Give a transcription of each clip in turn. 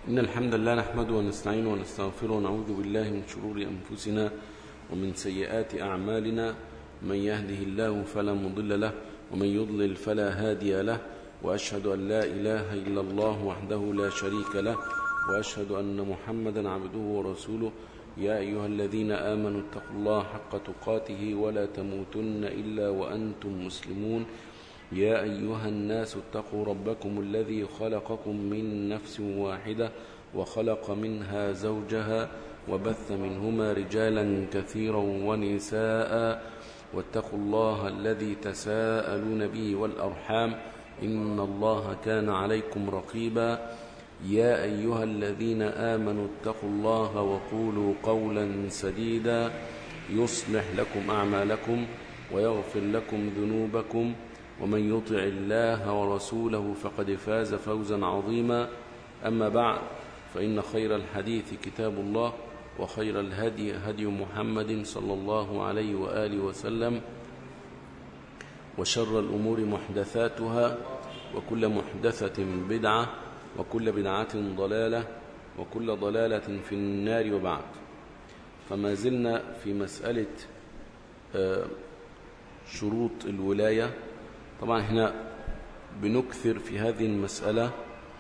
إن الحمد لله نحمده ونستعينه ونستغفره ونعوذ بالله من شرور أنفسنا ومن سيئات أعمالنا من يهده الله فلا مضل له ومن يضلل فلا هادي له وأشهد أن لا إله إلا الله وحده لا شريك له وأشهد أن محمدا عبده ورسوله يا أيها الذين آمنوا اتقوا الله حق تقاته ولا تموتن إلا وأنتم مسلمون يا أيها الناس اتقوا ربكم الذي خلقكم من نفس واحدة وخلق منها زوجها وبث منهما رجالا كثيرا ونساء واتقوا الله الذي تساءلون به والأرحام إن الله كان عليكم رقيبا يا أيها الذين آمنوا اتقوا الله وقولوا قولا سديدا يصلح لكم أعمالكم ويغفر لكم ذنوبكم ومن يطع الله ورسوله فقد فاز فوزا عظيما أما بعد فإن خير الحديث كتاب الله وخير الهدي هدي محمد صلى الله عليه وآله وسلم وشر الأمور محدثاتها وكل محدثة بدعة وكل بدعة ضلالة وكل ضلالة في النار وبعد فما زلنا في مسألة شروط الولاية طبعا احنا بنكثر في هذه المسألة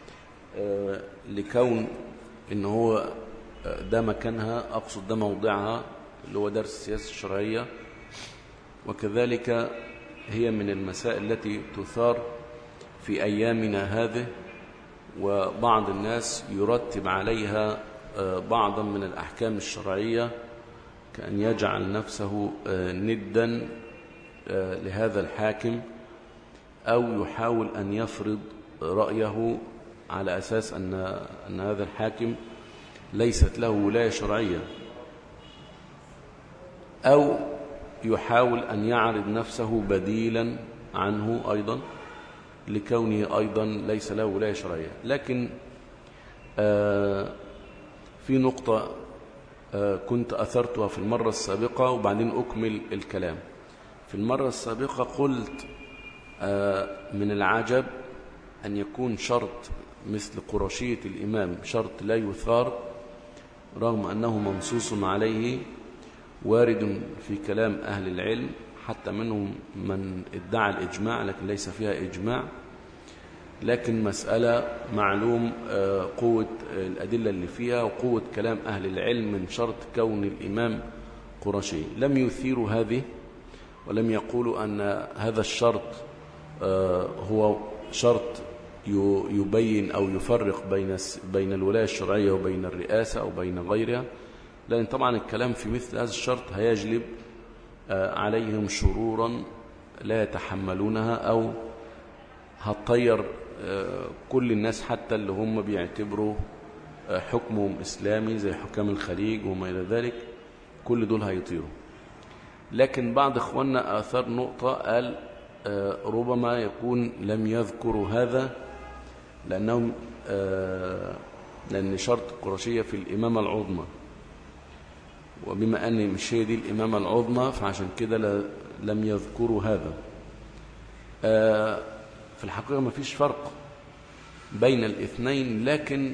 لكون ان هو ده مكانها أقصد ده موضعها اللي هو درس السياسة الشرعية وكذلك هي من المسائل التي تثار في أيامنا هذه وبعض الناس يرتب عليها بعضا من الأحكام الشرعية كأن يجعل نفسه ندا لهذا الحاكم أو يحاول أن يفرض رأيه على أساس أن, أن هذا الحاكم ليست له ولاية شرعية أو يحاول أن يعرض نفسه بديلا عنه أيضا لكونه أيضا ليس له ولاية شرعية لكن آه في نقطة آه كنت أثرتها في المرة السابقة وبعدين أكمل الكلام في المرة السابقة قلت آه من العجب أن يكون شرط مثل قرشية الإمام شرط لا يثار رغم أنه منصوص عليه وارد في كلام أهل العلم حتى منهم من ادعى الإجماع لكن ليس فيها إجماع لكن مسألة معلوم قوة الأدلة اللي فيها وقوة كلام أهل العلم من شرط كون الإمام قرشي لم يثيروا هذه ولم يقولوا أن هذا الشرط هو شرط يبين أو يفرق بين بين الولاية الشرعية وبين الرئاسة أو بين غيرها لأن طبعا الكلام في مثل هذا الشرط هيجلب عليهم شرورا لا يتحملونها أو هتطير كل الناس حتى اللي هم بيعتبروا حكمهم إسلامي زي حكام الخليج وما إلى ذلك كل دول هيطيروا لكن بعض إخواننا آثار نقطة قال ربما يكون لم يذكروا هذا لأنهم لأن شرط القرشية في الإمامة العظمى وبما أن مش هي دي الإمامة العظمى فعشان كده لم يذكروا هذا في الحقيقة ما فيش فرق بين الاثنين لكن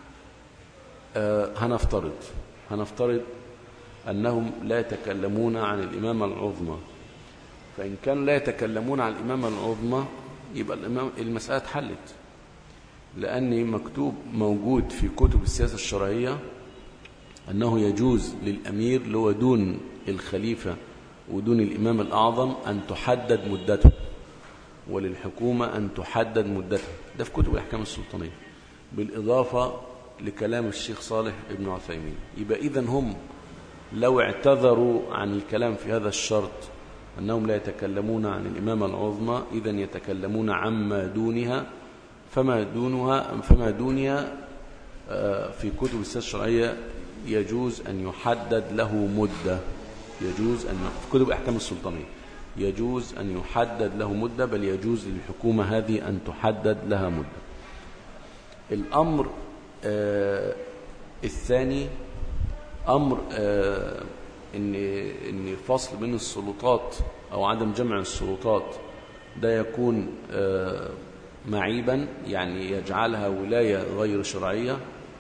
هنفترض هنفترض أنهم لا يتكلمون عن الإمامة العظمى فإن كانوا لا يتكلمون عن الإمامة العظمى يبقى الإمام المسألة اتحلت لأن مكتوب موجود في كتب السياسة الشرعية أنه يجوز للأمير اللي هو دون الخليفة ودون الإمام الأعظم أن تحدد مدته وللحكومة أن تحدد مدتها ده في كتب الأحكام السلطانية بالإضافة لكلام الشيخ صالح ابن عثيمين يبقى إذا هم لو اعتذروا عن الكلام في هذا الشرط أنهم لا يتكلمون عن الإمامة العظمى إذا يتكلمون عما دونها فما دونها فما دونها في كتب السياسة الشرعية يجوز أن يحدد له مدة يجوز أن في كتب الأحكام السلطانية يجوز أن يحدد له مدة بل يجوز للحكومة هذه أن تحدد لها مدة الأمر آه الثاني أمر آه إن إن فصل بين السلطات أو عدم جمع السلطات ده يكون آه معيبا يعني يجعلها ولاية غير شرعية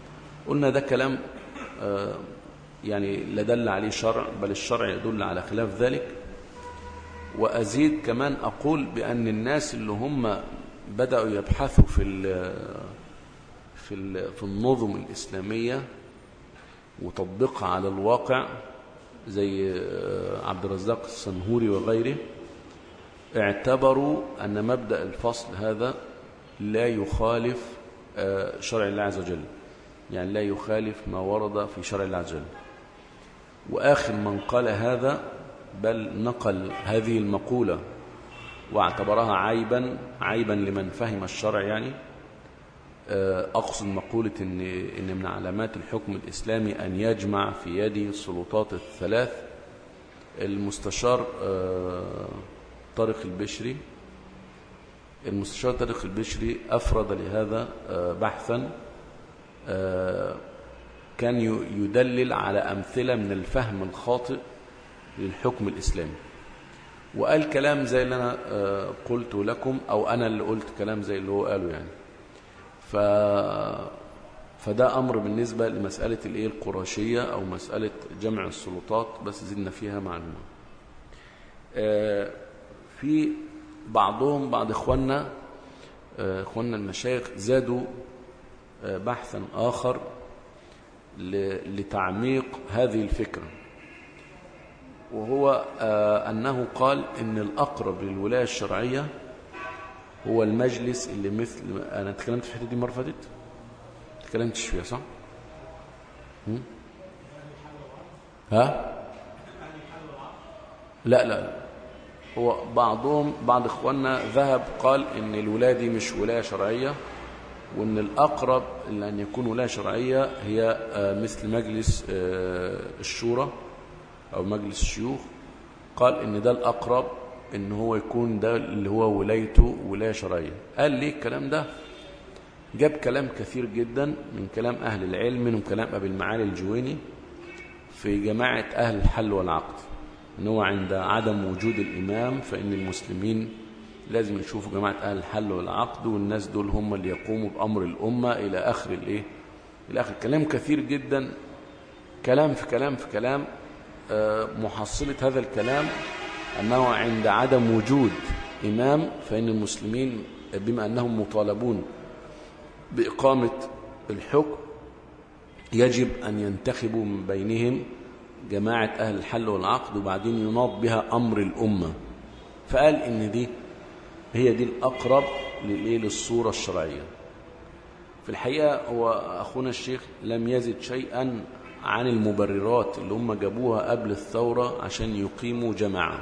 قلنا ده كلام آه، يعني لا دل عليه شرع بل الشرع يدل على خلاف ذلك وأزيد كمان أقول بأن الناس اللي هم بدأوا يبحثوا في ال في ال في النظم الإسلامية وتطبيقها على الواقع زي آه، عبد الرزاق السنهوري وغيره اعتبروا أن مبدأ الفصل هذا لا يخالف آه، شرع الله عز وجل يعني لا يخالف ما ورد في شرع الله عز وجل وآخر من قال هذا بل نقل هذه المقولة واعتبرها عيبا عيبا لمن فهم الشرع يعني آه، أقصد مقولة إن, إن من علامات الحكم الإسلامي أن يجمع في يده السلطات الثلاث المستشار آه، طارق البشري المستشار طارق البشري أفرد لهذا آه، بحثا كان يدلل على أمثلة من الفهم الخاطئ للحكم الإسلامي وقال كلام زي اللي أنا قلت لكم أو أنا اللي قلت كلام زي اللي هو قاله يعني ف فده أمر بالنسبة لمسألة الإيه القرشية أو مسألة جمع السلطات بس زدنا فيها معلومة في بعضهم بعض إخواننا إخواننا المشايخ زادوا بحثا آخر لتعميق هذه الفكرة وهو أنه قال إن الأقرب للولاية الشرعية هو المجلس اللي مثل أنا تكلمت في الحتة دي مرة فاتت تكلمتش فيها صح هم؟ ها لا لا هو بعضهم بعض إخواننا ذهب قال إن الولاية دي مش ولاية شرعية وإن الأقرب لأن يكون ولاية شرعية هي مثل مجلس الشورى أو مجلس الشيوخ قال إن ده الأقرب إن هو يكون ده اللي هو ولايته ولاية شرعية قال ليه الكلام ده جاب كلام كثير جدا من كلام أهل العلم منهم كلام أبي المعالي الجويني في جماعة أهل الحل والعقد إن هو عند عدم وجود الإمام فإن المسلمين لازم يشوفوا جماعة أهل الحل والعقد والناس دول هم اللي يقوموا بأمر الأمة إلى آخر الإيه إلى آخر كلام كثير جدا كلام في كلام في كلام محصلة هذا الكلام أنه عند عدم وجود إمام فإن المسلمين بما أنهم مطالبون بإقامة الحكم يجب أن ينتخبوا من بينهم جماعة أهل الحل والعقد وبعدين يناط بها أمر الأمة فقال إن دي هي دي الأقرب للصورة الشرعية في الحقيقة هو أخونا الشيخ لم يزد شيئا عن المبررات اللي هم جابوها قبل الثورة عشان يقيموا جماعة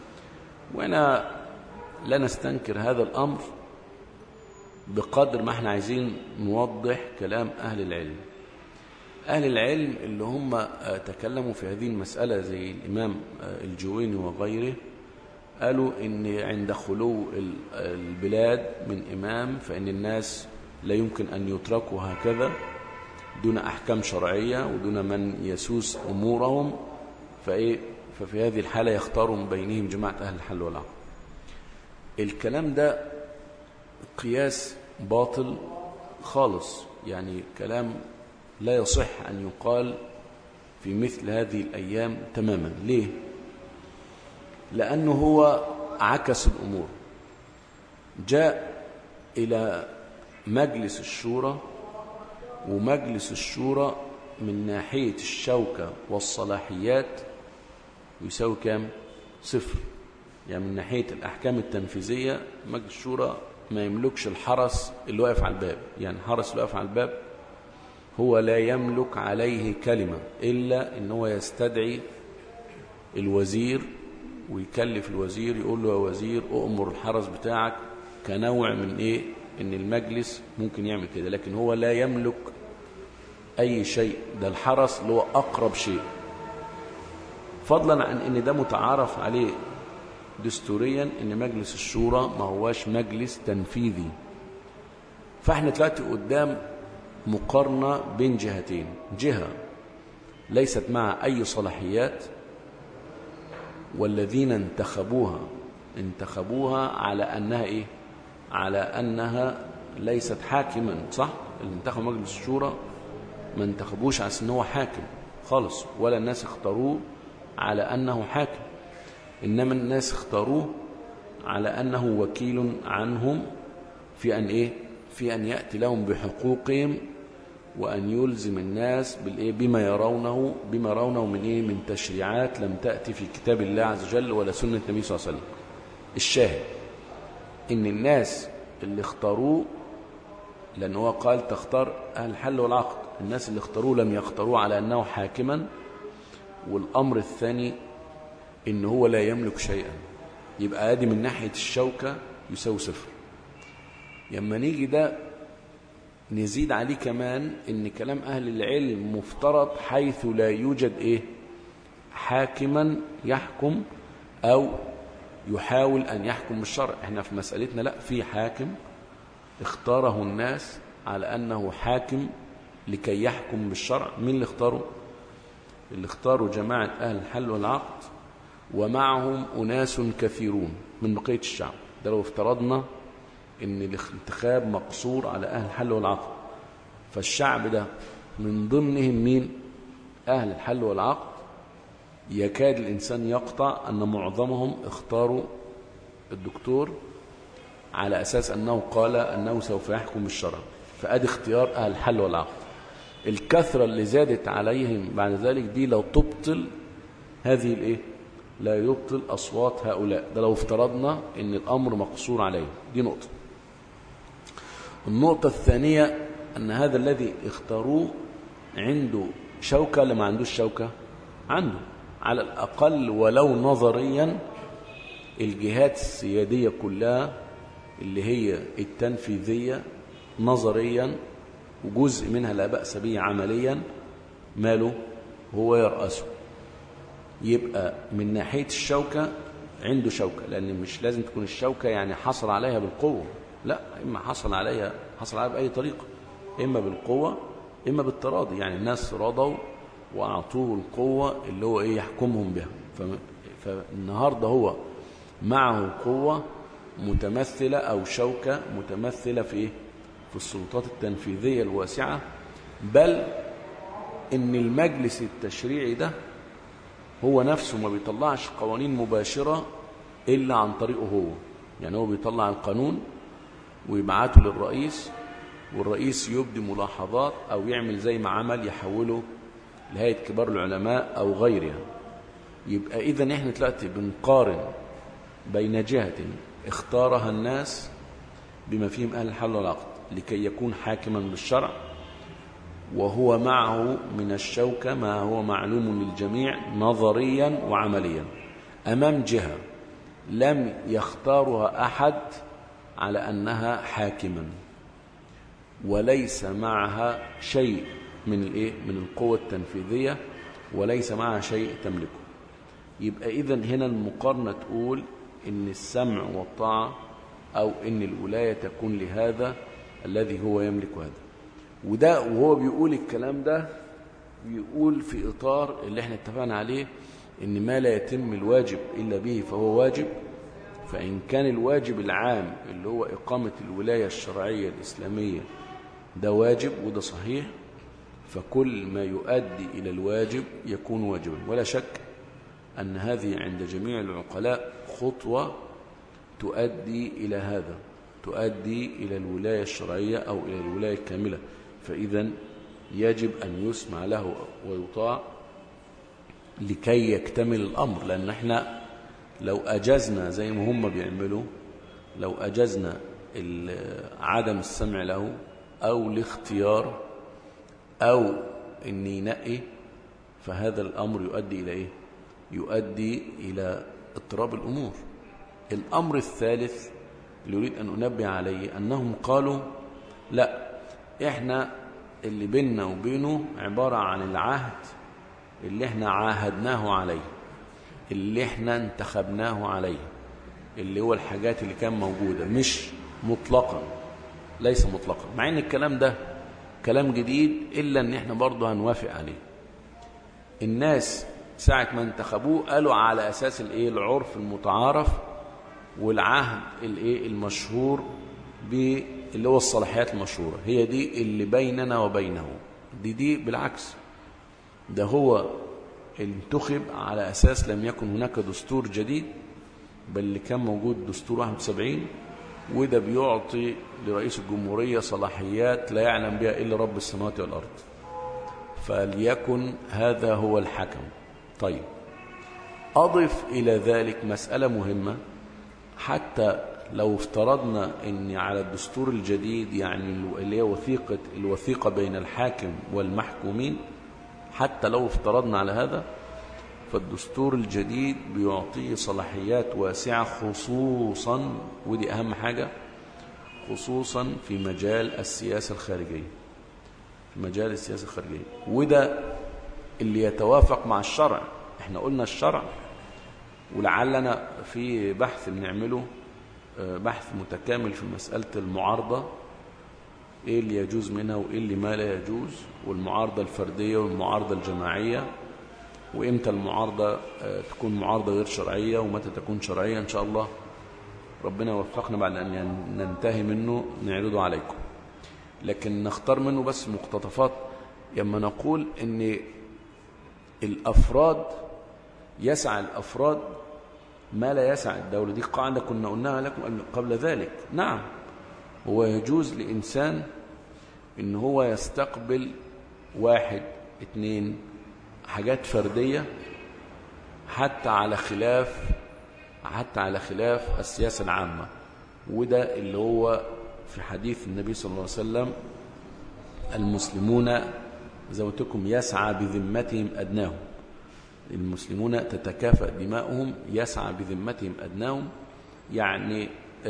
وأنا لا نستنكر هذا الأمر بقدر ما احنا عايزين نوضح كلام أهل العلم أهل العلم اللي هم تكلموا في هذه المسألة زي الإمام الجويني وغيره قالوا إن عند خلو البلاد من إمام فإن الناس لا يمكن أن يتركوا هكذا دون أحكام شرعية ودون من يسوس أمورهم فإيه ففي هذه الحالة يختاروا من بينهم جماعة أهل الحل والعقد الكلام ده قياس باطل خالص يعني كلام لا يصح أن يقال في مثل هذه الأيام تماما ليه؟ لأنه هو عكس الأمور جاء إلى مجلس الشورى ومجلس الشورى من ناحية الشوكة والصلاحيات يساوي كام؟ صفر يعني من ناحية الأحكام التنفيذية مجلس الشورى ما يملكش الحرس اللي واقف على الباب يعني الحرس اللي واقف على الباب هو لا يملك عليه كلمة إلا إن هو يستدعي الوزير ويكلف الوزير يقول له يا وزير أؤمر الحرس بتاعك كنوع من إيه إن المجلس ممكن يعمل كده لكن هو لا يملك أي شيء ده الحرس اللي هو أقرب شيء فضلا عن إن ده متعارف عليه دستوريا إن مجلس الشورى ما هواش مجلس تنفيذي فاحنا دلوقتي قدام مقارنة بين جهتين جهة ليست مع أي صلاحيات والذين انتخبوها انتخبوها على أنها إيه على أنها ليست حاكما صح اللي انتخب مجلس الشورى ما انتخبوش على ان هو حاكم خالص ولا الناس اختاروه على أنه حاكم إنما الناس اختاروه على أنه وكيل عنهم في أن إيه في أن يأتي لهم بحقوقهم وأن يلزم الناس بالإيه بما يرونه بما يرونه من إيه من تشريعات لم تأتي في كتاب الله عز وجل ولا سنة النبي صلى الله عليه وسلم الشاهد إن الناس اللي اختاروه لأن هو قال تختار أهل الحل والعقد الناس اللي اختاروه لم يختاروه على أنه حاكما والأمر الثاني إن هو لا يملك شيئا يبقى ادي من ناحية الشوكة يساوي صفر لما نيجي ده نزيد عليه كمان ان كلام اهل العلم مفترض حيث لا يوجد ايه حاكما يحكم او يحاول ان يحكم بالشرع احنا في مسألتنا لا في حاكم اختاره الناس على انه حاكم لكي يحكم بالشرع مين اللي اختاره اللي اختاروا جماعة اهل الحل والعقد ومعهم اناس كثيرون من بقية الشعب ده لو افترضنا ان الانتخاب مقصور على اهل الحل والعقد فالشعب ده من ضمنهم مين اهل الحل والعقد يكاد الانسان يقطع ان معظمهم اختاروا الدكتور على اساس انه قال انه سوف يحكم بالشرع فادي اختيار اهل الحل والعقد الكثره اللي زادت عليهم بعد ذلك دي لو تبطل هذه الايه لا يبطل اصوات هؤلاء ده لو افترضنا ان الامر مقصور عليه دي نقطه النقطة الثانية أن هذا الذي اختاروه عنده شوكة ولا ما عندوش شوكة عنده على الأقل ولو نظريا الجهات السيادية كلها اللي هي التنفيذية نظريا وجزء منها لا بأس به عمليا ماله هو يرأسه يبقى من ناحية الشوكة عنده شوكة لأن مش لازم تكون الشوكة يعني حصل عليها بالقوة لا إما حصل عليها حصل عليها بأي طريقة إما بالقوة إما بالتراضي يعني الناس رضوا وأعطوه القوة اللي هو إيه يحكمهم بها فالنهاردة هو معه قوة متمثلة أو شوكة متمثلة في إيه؟ في السلطات التنفيذية الواسعة بل إن المجلس التشريعي ده هو نفسه ما بيطلعش قوانين مباشرة إلا عن طريقه هو يعني هو بيطلع القانون ويبعته للرئيس والرئيس يبدي ملاحظات أو يعمل زي ما عمل يحوله لهيئة كبار العلماء أو غيرها يبقى إذا إحنا دلوقتي بنقارن بين جهة اختارها الناس بما فيهم أهل الحل والعقد لكي يكون حاكما بالشرع وهو معه من الشوكة ما هو معلوم للجميع نظريا وعمليا أمام جهة لم يختارها أحد على أنها حاكما وليس معها شيء من الايه من القوة التنفيذية وليس معها شيء تملكه يبقى إذا هنا المقارنة تقول إن السمع والطاعة أو إن الولاية تكون لهذا الذي هو يملك هذا وده وهو بيقول الكلام ده بيقول في إطار اللي احنا اتفقنا عليه إن ما لا يتم الواجب إلا به فهو واجب فإن كان الواجب العام اللي هو إقامة الولاية الشرعية الإسلامية ده واجب وده صحيح فكل ما يؤدي إلى الواجب يكون واجبا ولا شك أن هذه عند جميع العقلاء خطوة تؤدي إلى هذا تؤدي إلى الولاية الشرعية أو إلى الولاية الكاملة فإذا يجب أن يسمع له ويطاع لكي يكتمل الأمر لأن احنا لو أجزنا زي ما هم بيعملوا لو أجزنا عدم السمع له أو الاختيار أو أن ينقي فهذا الأمر يؤدي إلى إيه؟ يؤدي إلى اضطراب الأمور الأمر الثالث اللي يريد أن أنبه عليه أنهم قالوا لا إحنا اللي بيننا وبينه عبارة عن العهد اللي احنا عاهدناه عليه اللي احنا انتخبناه عليه اللي هو الحاجات اللي كان موجودة مش مطلقا ليس مطلقا مع ان الكلام ده كلام جديد إلا ان احنا برضه هنوافق عليه الناس ساعة ما انتخبوه قالوا على أساس الايه العرف المتعارف والعهد الايه المشهور اللي هو الصلاحيات المشهورة هي دي اللي بيننا وبينه دي دي بالعكس ده هو انتخب على أساس لم يكن هناك دستور جديد بل اللي كان موجود دستور 71 وده بيعطي لرئيس الجمهورية صلاحيات لا يعلم بها إلا رب السماوات والأرض فليكن هذا هو الحكم طيب أضف إلى ذلك مسألة مهمة حتى لو افترضنا ان على الدستور الجديد يعني اللي هي وثيقة الوثيقة بين الحاكم والمحكومين حتى لو افترضنا على هذا فالدستور الجديد بيعطيه صلاحيات واسعة خصوصا ودي أهم حاجة خصوصا في مجال السياسة الخارجية في مجال السياسة الخارجية وده اللي يتوافق مع الشرع احنا قلنا الشرع ولعلنا في بحث بنعمله بحث متكامل في مسألة المعارضة ايه اللي يجوز منها وايه اللي ما لا يجوز والمعارضة الفردية والمعارضة الجماعية وامتى المعارضة تكون معارضة غير شرعية ومتى تكون شرعية ان شاء الله ربنا يوفقنا بعد ان ننتهي منه نعرضه عليكم لكن نختار منه بس مقتطفات لما نقول ان الافراد يسعى الافراد ما لا يسع الدولة دي قاعدة كنا قلناها لكم قبل ذلك نعم هو يجوز لإنسان إن هو يستقبل واحد اتنين حاجات فردية حتى على خلاف حتى على خلاف السياسة العامة وده اللي هو في حديث النبي صلى الله عليه وسلم المسلمون زوجتكم يسعى بذمتهم أدناهم المسلمون تتكافأ دماؤهم يسعى بذمتهم أدناهم يعني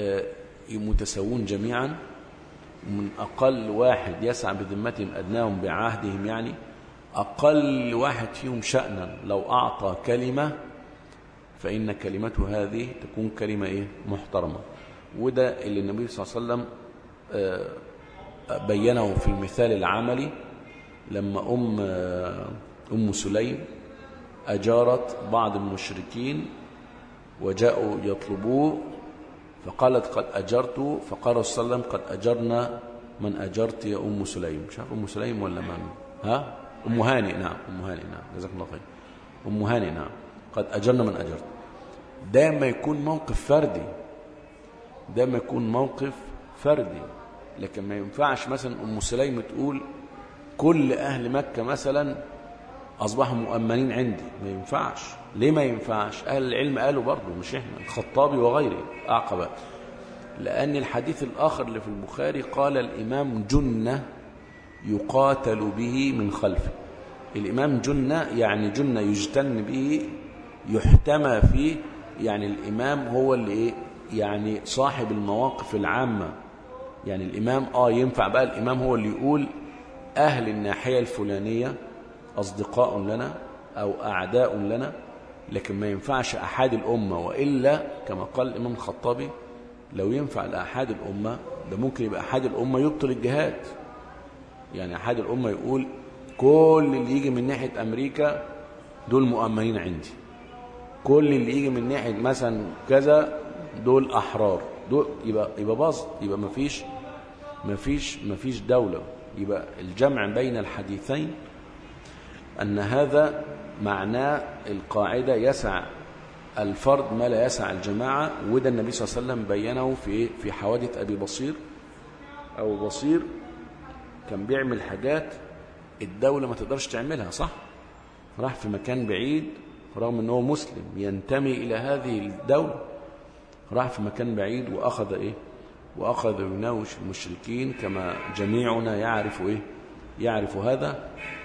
متساوون جميعا من أقل واحد يسعى بذمتهم أدناهم بعهدهم يعني أقل واحد فيهم شأنا لو أعطى كلمة فإن كلمته هذه تكون كلمة إيه محترمة وده اللي النبي صلى الله عليه وسلم بينه في المثال العملي لما أم أم سليم أجارت بعض المشركين وجاءوا يطلبوه فقالت قد أجرت فقال صلى الله عليه وسلم قد أجرنا من أجرت يا أم سليم مش عارف أم سليم ولا من ها أم هاني نعم أم هاني نعم جزاك الله خير أم هاني نعم قد أجرنا من أجرت ده ما يكون موقف فردي ده ما يكون موقف فردي لكن ما ينفعش مثلا أم سليم تقول كل أهل مكة مثلا أصبحوا مؤمنين عندي ما ينفعش ليه ما ينفعش أهل العلم قالوا برضه مش إحنا الخطابي وغيره أعقبة لأن الحديث الآخر اللي في البخاري قال الإمام جنة يقاتل به من خلفه الإمام جنة يعني جنة يجتن به يحتمى فيه يعني الإمام هو اللي إيه يعني صاحب المواقف العامة يعني الإمام آه ينفع بقى الإمام هو اللي يقول أهل الناحية الفلانية أصدقاء لنا أو أعداء لنا لكن ما ينفعش أحد الأمة وإلا كما قال الإمام الخطابي لو ينفع لأحد الأمة ده ممكن يبقى أحد الأمة يبطل الجهاد يعني أحد الأمة يقول كل اللي يجي من ناحية أمريكا دول مؤمنين عندي كل اللي يجي من ناحية مثلا كذا دول أحرار دول يبقى يبقى باظ يبقى ما فيش ما فيش ما فيش دولة يبقى الجمع بين الحديثين أن هذا معناه القاعدة يسع الفرد ما لا يسع الجماعة وده النبي صلى الله عليه وسلم بينه في في حوادث أبي بصير أو بصير كان بيعمل حاجات الدولة ما تقدرش تعملها صح راح في مكان بعيد رغم أنه مسلم ينتمي إلى هذه الدولة راح في مكان بعيد وأخذ إيه وأخذ يناوش المشركين كما جميعنا يعرف إيه يعرف هذا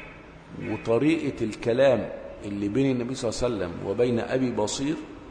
وطريقة الكلام اللي بين النبي صلى الله عليه وسلم وبين أبي بصير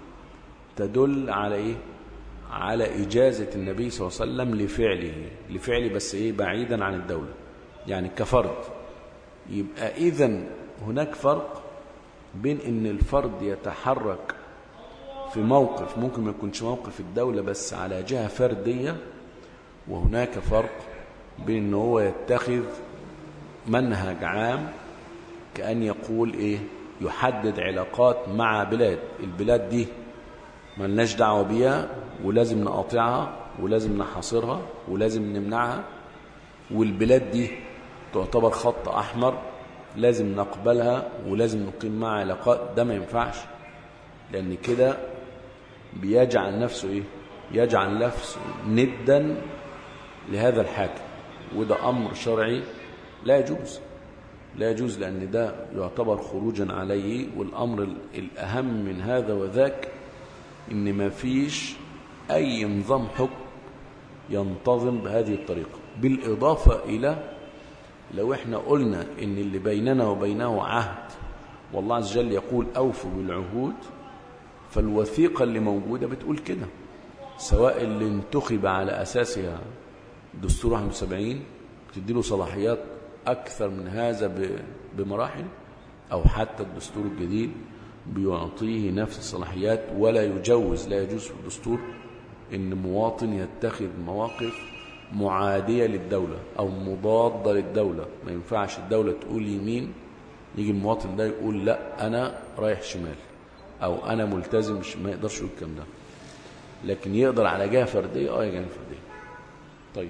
تدل على إيه على إجازة النبي صلى الله عليه وسلم لفعله لفعله بس إيه بعيدا عن الدولة يعني كفرد يبقى إذا هناك فرق بين ان الفرد يتحرك في موقف ممكن ما يكونش موقف الدولة بس على جهة فردية وهناك فرق بين ان هو يتخذ منهج عام كأن يقول ايه يحدد علاقات مع بلاد البلاد دي ما لناش دعوة بيها ولازم نقاطعها ولازم نحاصرها ولازم نمنعها والبلاد دي تعتبر خط أحمر لازم نقبلها ولازم نقيم معها علاقات ده ما ينفعش لأن كده بيجعل نفسه إيه يجعل نفسه ندا لهذا الحاكم وده أمر شرعي لا يجوز لا يجوز لأن ده يعتبر خروجا عليه والأمر الأهم من هذا وذاك إن ما فيش أي نظام حكم ينتظم بهذه الطريقة بالإضافة إلى لو احنا قلنا إن اللي بيننا وبينه عهد والله عز وجل يقول أوفوا بالعهود فالوثيقة اللي موجودة بتقول كده سواء اللي انتخب على أساسها دستور 71 تديله صلاحيات أكثر من هذا بمراحل أو حتى الدستور الجديد بيعطيه نفس الصلاحيات ولا يجوز لا يجوز في الدستور ان مواطن يتخذ مواقف معادية للدولة او مضادة للدولة ما ينفعش الدولة تقول يمين يجي المواطن ده يقول لا انا رايح شمال او انا ملتزم ما يقدرش يقول الكلام ده لكن يقدر على جهة فردية اه جهة فردية طيب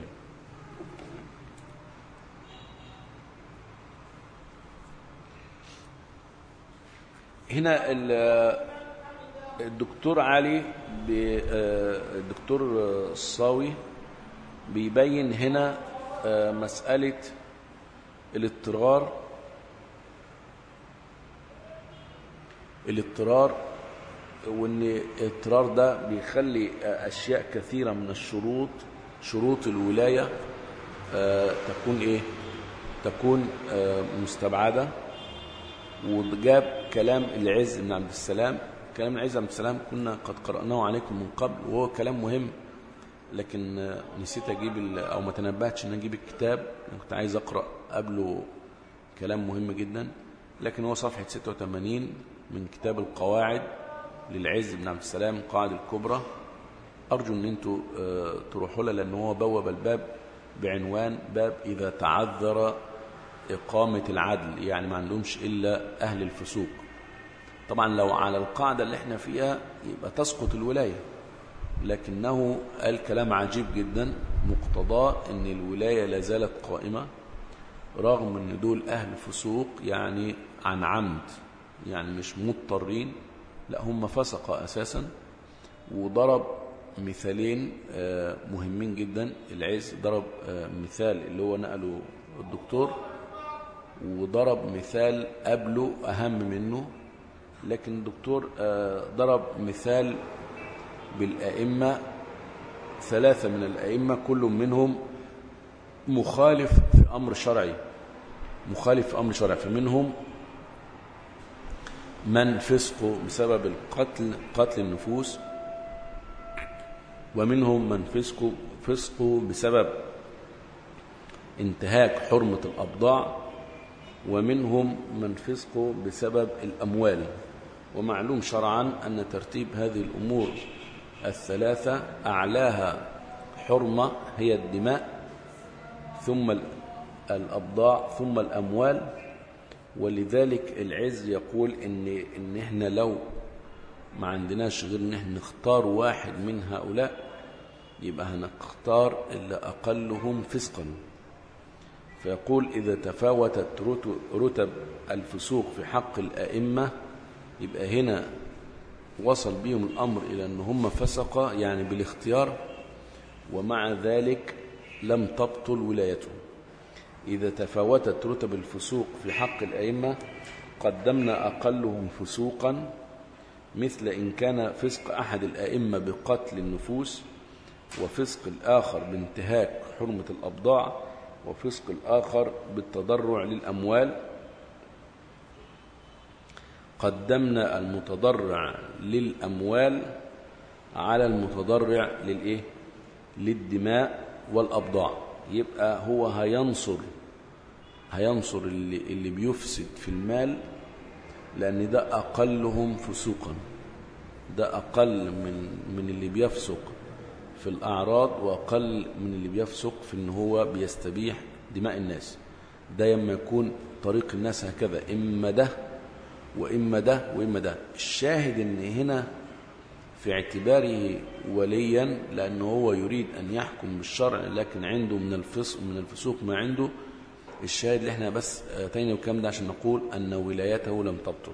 هنا الدكتور علي الدكتور الصاوي بيبين هنا مسألة الاضطرار الاضطرار وان الاضطرار ده بيخلي اشياء كثيرة من الشروط شروط الولاية تكون ايه تكون مستبعدة وجاب كلام العز بن عبد السلام كلام العز بن عبد السلام كنا قد قرأناه عليكم من قبل وهو كلام مهم لكن نسيت أجيب أو ما تنبهتش أن أجيب الكتاب أنا كنت عايز أقرأ قبله كلام مهم جدا لكن هو صفحة 86 من كتاب القواعد للعز بن عبد السلام القاعدة الكبرى أرجو أن أنتوا تروحوا له لأن هو بوب الباب بعنوان باب إذا تعذر إقامة العدل يعني ما عندهمش إلا أهل الفسوق طبعا لو على القاعدة اللي احنا فيها يبقى تسقط الولاية لكنه قال كلام عجيب جدا مقتضاه ان الولاية لا زالت قائمة رغم ان دول أهل فسوق يعني عن عمد يعني مش مضطرين لا هم فسقة أساسا وضرب مثالين مهمين جدا العز ضرب مثال اللي هو نقله الدكتور وضرب مثال قبله أهم منه لكن الدكتور ضرب مثال بالأئمة ثلاثة من الأئمة كل منهم مخالف في أمر شرعي مخالف في أمر شرعي فمنهم من فسقه بسبب القتل قتل النفوس ومنهم من فسقه فسقه بسبب انتهاك حرمة الأبضاع ومنهم من فسقه بسبب الأموال ومعلوم شرعا أن ترتيب هذه الأمور الثلاثة أعلاها حرمة هي الدماء ثم الأبضاع ثم الأموال ولذلك العز يقول إن, إن إحنا لو ما عندناش غير إن إحنا نختار واحد من هؤلاء يبقى هنختار اللي أقلهم فسقا فيقول إذا تفاوتت رتب الفسوق في حق الأئمة يبقى هنا وصل بهم الأمر إلى أن هم فسقة يعني بالاختيار ومع ذلك لم تبطل ولايتهم إذا تفاوتت رتب الفسوق في حق الأئمة قدمنا أقلهم فسوقا مثل إن كان فسق أحد الأئمة بقتل النفوس وفسق الآخر بانتهاك حرمة الأبضاع وفسق الآخر بالتضرع للأموال قدمنا المتضرع للأموال على المتضرع للإيه؟ للدماء والأبضاع يبقى هو هينصر هينصر اللي, اللي بيفسد في المال لأن ده أقلهم فسوقا ده أقل من من اللي بيفسق في الأعراض وأقل من اللي بيفسق في إن هو بيستبيح دماء الناس ده يما يكون طريق الناس هكذا إما ده وإما ده وإما ده الشاهد إن هنا في اعتباره وليا لأنه هو يريد أن يحكم بالشرع لكن عنده من الفسق من الفسوق ما عنده الشاهد اللي احنا بس اتينا الكلام ده عشان نقول أن ولايته لم تبطل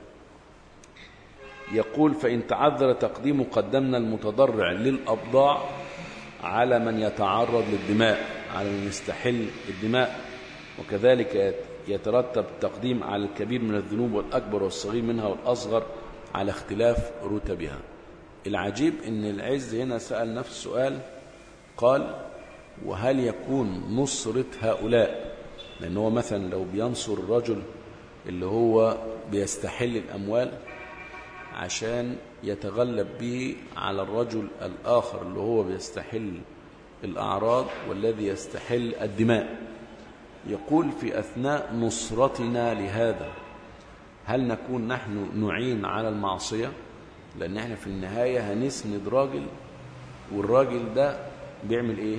يقول فإن تعذر تقديم قدمنا المتضرع للأبضاع على من يتعرض للدماء على من يستحل الدماء وكذلك يترتب التقديم على الكبير من الذنوب والأكبر والصغير منها والأصغر على اختلاف رتبها العجيب ان العز هنا سأل نفس السؤال قال وهل يكون نصرة هؤلاء لأن هو مثلا لو بينصر الرجل اللي هو بيستحل الأموال عشان يتغلب به على الرجل الآخر اللي هو بيستحل الأعراض والذي يستحل الدماء يقول في أثناء نصرتنا لهذا هل نكون نحن نعين على المعصية لأن احنا في النهاية هنسند راجل والراجل ده بيعمل ايه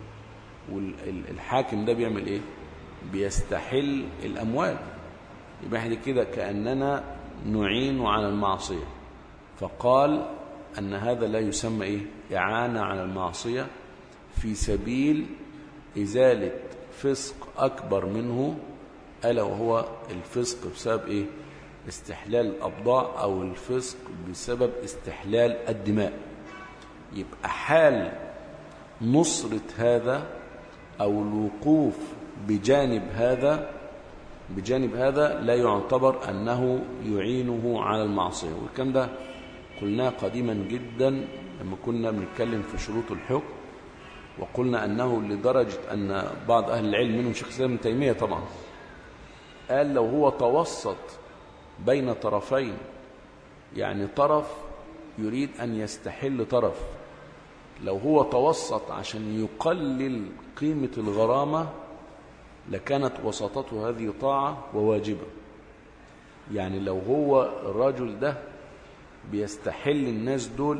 والحاكم ده بيعمل ايه بيستحل الأموال يبقى احنا كده كأننا نعين على المعصية فقال أن هذا لا يسمى إيه؟ إعانة على المعصية في سبيل إزالة فسق أكبر منه ألا وهو الفسق بسبب إيه؟ استحلال الأبضاع أو الفسق بسبب استحلال الدماء يبقى حال نصرة هذا أو الوقوف بجانب هذا بجانب هذا لا يعتبر أنه يعينه على المعصية والكلام ده قلناه قديما جدا لما كنا بنتكلم في شروط الحكم وقلنا أنه لدرجة أن بعض أهل العلم منهم شيخ الإسلام ابن تيمية طبعا قال لو هو توسط بين طرفين يعني طرف يريد أن يستحل طرف لو هو توسط عشان يقلل قيمة الغرامة لكانت وساطته هذه طاعة وواجبة يعني لو هو الرجل ده بيستحل الناس دول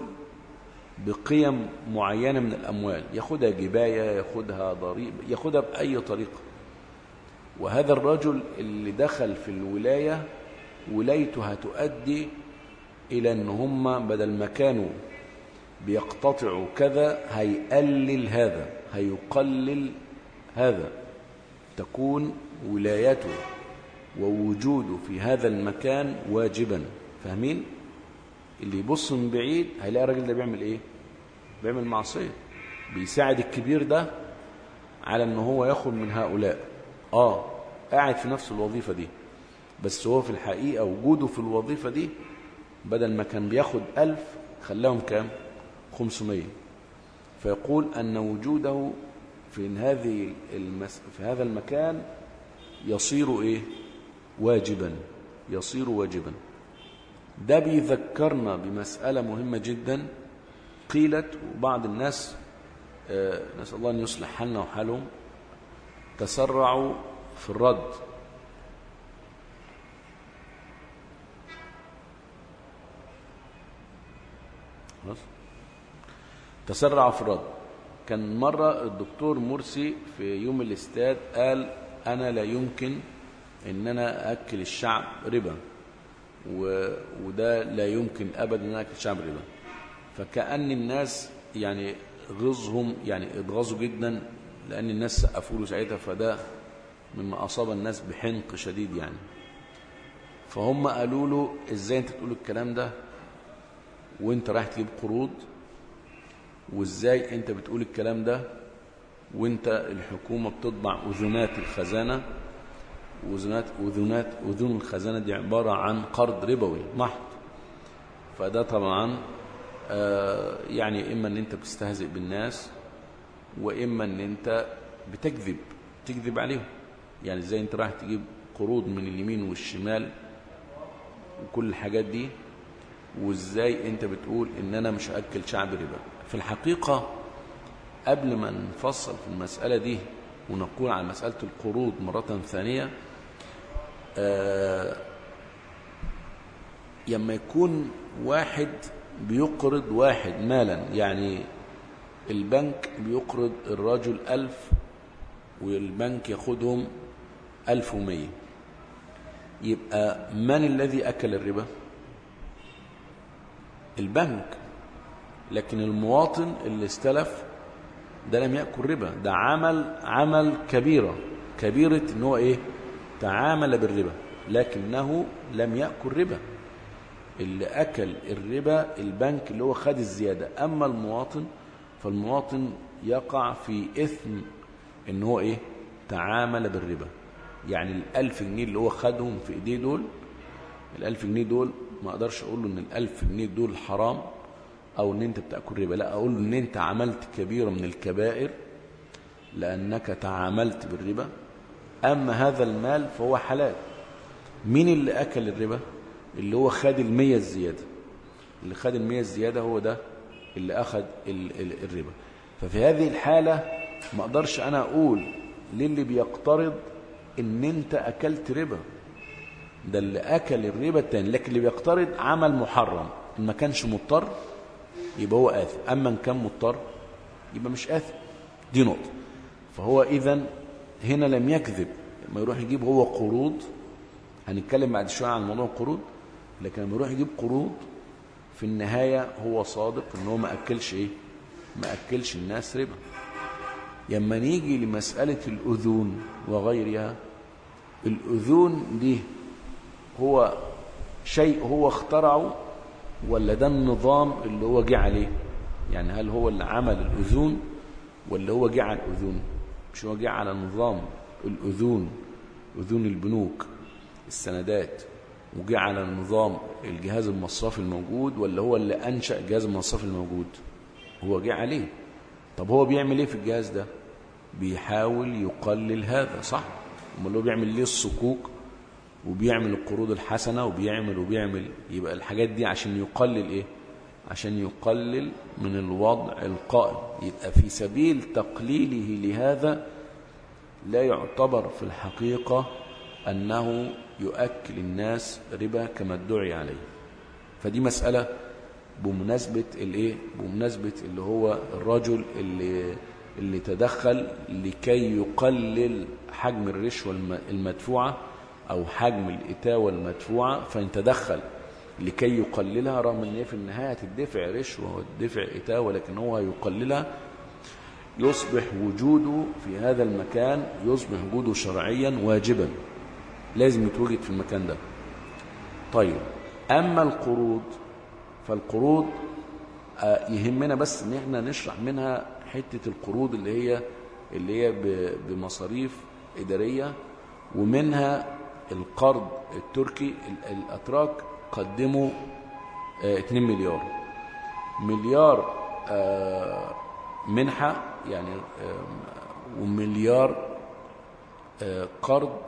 بقيم معينة من الأموال ياخدها جباية ياخدها ضريب ياخدها بأي طريقة وهذا الرجل اللي دخل في الولاية ولايته هتؤدي إلى أن هم بدل ما كانوا بيقتطعوا كذا هيقلل هذا هيقلل هذا تكون ولايته ووجوده في هذا المكان واجبا فاهمين اللي يبص من بعيد هيلاقي الراجل ده بيعمل ايه بيعمل معصيه بيساعد الكبير ده على ان هو ياخد من هؤلاء اه قاعد في نفس الوظيفه دي بس هو في الحقيقه وجوده في الوظيفه دي بدل ما كان بياخد ألف خلاهم كام 500 فيقول أن وجوده في هذه المس... في هذا المكان يصير ايه واجبا يصير واجبا ده بيذكرنا بمسألة مهمة جدا قيلت وبعض الناس آه نسأل الله أن يصلح حالنا وحالهم تسرعوا في الرد خلاص تسرعوا في الرد كان مرة الدكتور مرسي في يوم الاستاد قال أنا لا يمكن إن أنا أكل الشعب ربا و... وده لا يمكن أبدا أن أنا أكل الشعب ربا فكأن الناس يعني غزهم يعني اتغاظوا جدا لأن الناس سقفوا له ساعتها فده مما أصاب الناس بحنق شديد يعني فهم قالوا له إزاي أنت تقول الكلام ده وأنت رايح تجيب قروض وازاي انت بتقول الكلام ده وانت الحكومة بتطبع أذنات الخزانة وأذنات أذنات أذن الخزانة دي عبارة عن قرض ربوي محض فده طبعا آه يعني إما أن أنت بتستهزئ بالناس وإما أن أنت بتكذب تكذب عليهم يعني ازاي أنت رايح تجيب قروض من اليمين والشمال وكل الحاجات دي وازاي أنت بتقول إن أنا مش هأكل شعب ربا في الحقيقة قبل ما نفصل في المسألة دي ونقول عن مسألة القروض مرة ثانية آه لما يكون واحد بيقرض واحد مالا يعني البنك بيقرض الرجل ألف والبنك ياخدهم ألف ومية يبقى من الذي أكل الربا البنك لكن المواطن اللي استلف ده لم يأكل ربا ده عمل عمل كبيرة كبيرة ان هو ايه تعامل بالربا لكنه لم يأكل ربا اللي أكل الربا البنك اللي هو خد الزيادة أما المواطن فالمواطن يقع في إثم ان هو ايه تعامل بالربا يعني الألف جنيه اللي هو خدهم في ايديه دول الألف جنيه دول ما اقدرش اقول له ان الألف جنيه دول حرام او ان انت بتاكل ربا لا اقول له ان انت عملت كبيره من الكبائر لانك تعاملت بالربا اما هذا المال فهو حلال مين اللي اكل الربا اللي هو خد المية الزياده اللي خد المية الزياده هو ده اللي اخذ الربا ففي هذه الحاله ما اقدرش انا اقول للي بيقترض ان انت اكلت ربا ده اللي اكل الربا التاني لكن اللي بيقترض عمل محرم ان ما كانش مضطر يبقى هو آثم أما إن كان مضطر يبقى مش آثم دي نقطة فهو إذا هنا لم يكذب لما يروح يجيب هو قروض هنتكلم بعد شوية عن موضوع القروض لكن لما يروح يجيب قروض في النهاية هو صادق ان هو ما أكلش إيه ما أكلش الناس ربا لما نيجي لمسألة الأذون وغيرها الأذون دي هو شيء هو اخترعه ولا ده النظام اللي هو جه عليه يعني هل هو اللي عمل الأذون ولا هو جه على الأذون مش هو جه على نظام الأذون أذون البنوك السندات وجه على نظام الجهاز المصرفي الموجود ولا هو اللي أنشأ الجهاز المصرفي الموجود هو جه عليه طب هو بيعمل ايه في الجهاز ده بيحاول يقلل هذا صح امال هو بيعمل ليه الصكوك وبيعمل القروض الحسنة وبيعمل وبيعمل يبقى الحاجات دي عشان يقلل ايه عشان يقلل من الوضع القائم يبقى في سبيل تقليله لهذا لا يعتبر في الحقيقة أنه يؤكل الناس ربا كما ادعي عليه فدي مسألة بمناسبة الايه بمناسبة اللي هو الرجل اللي اللي تدخل لكي يقلل حجم الرشوة المدفوعة أو حجم الإتاوة المدفوعة فإن تدخل لكي يقللها رغم أن هي في النهاية تدفع رشوة وتدفع إتاوة لكن هو يقللها يصبح وجوده في هذا المكان يصبح وجوده شرعيا واجبا لازم يتوجد في المكان ده طيب أما القروض فالقروض يهمنا بس ان احنا نشرح منها حتة القروض اللي هي اللي هي بمصاريف إدارية ومنها القرض التركي الأتراك قدموا 2 مليار مليار منحة يعني ومليار قرض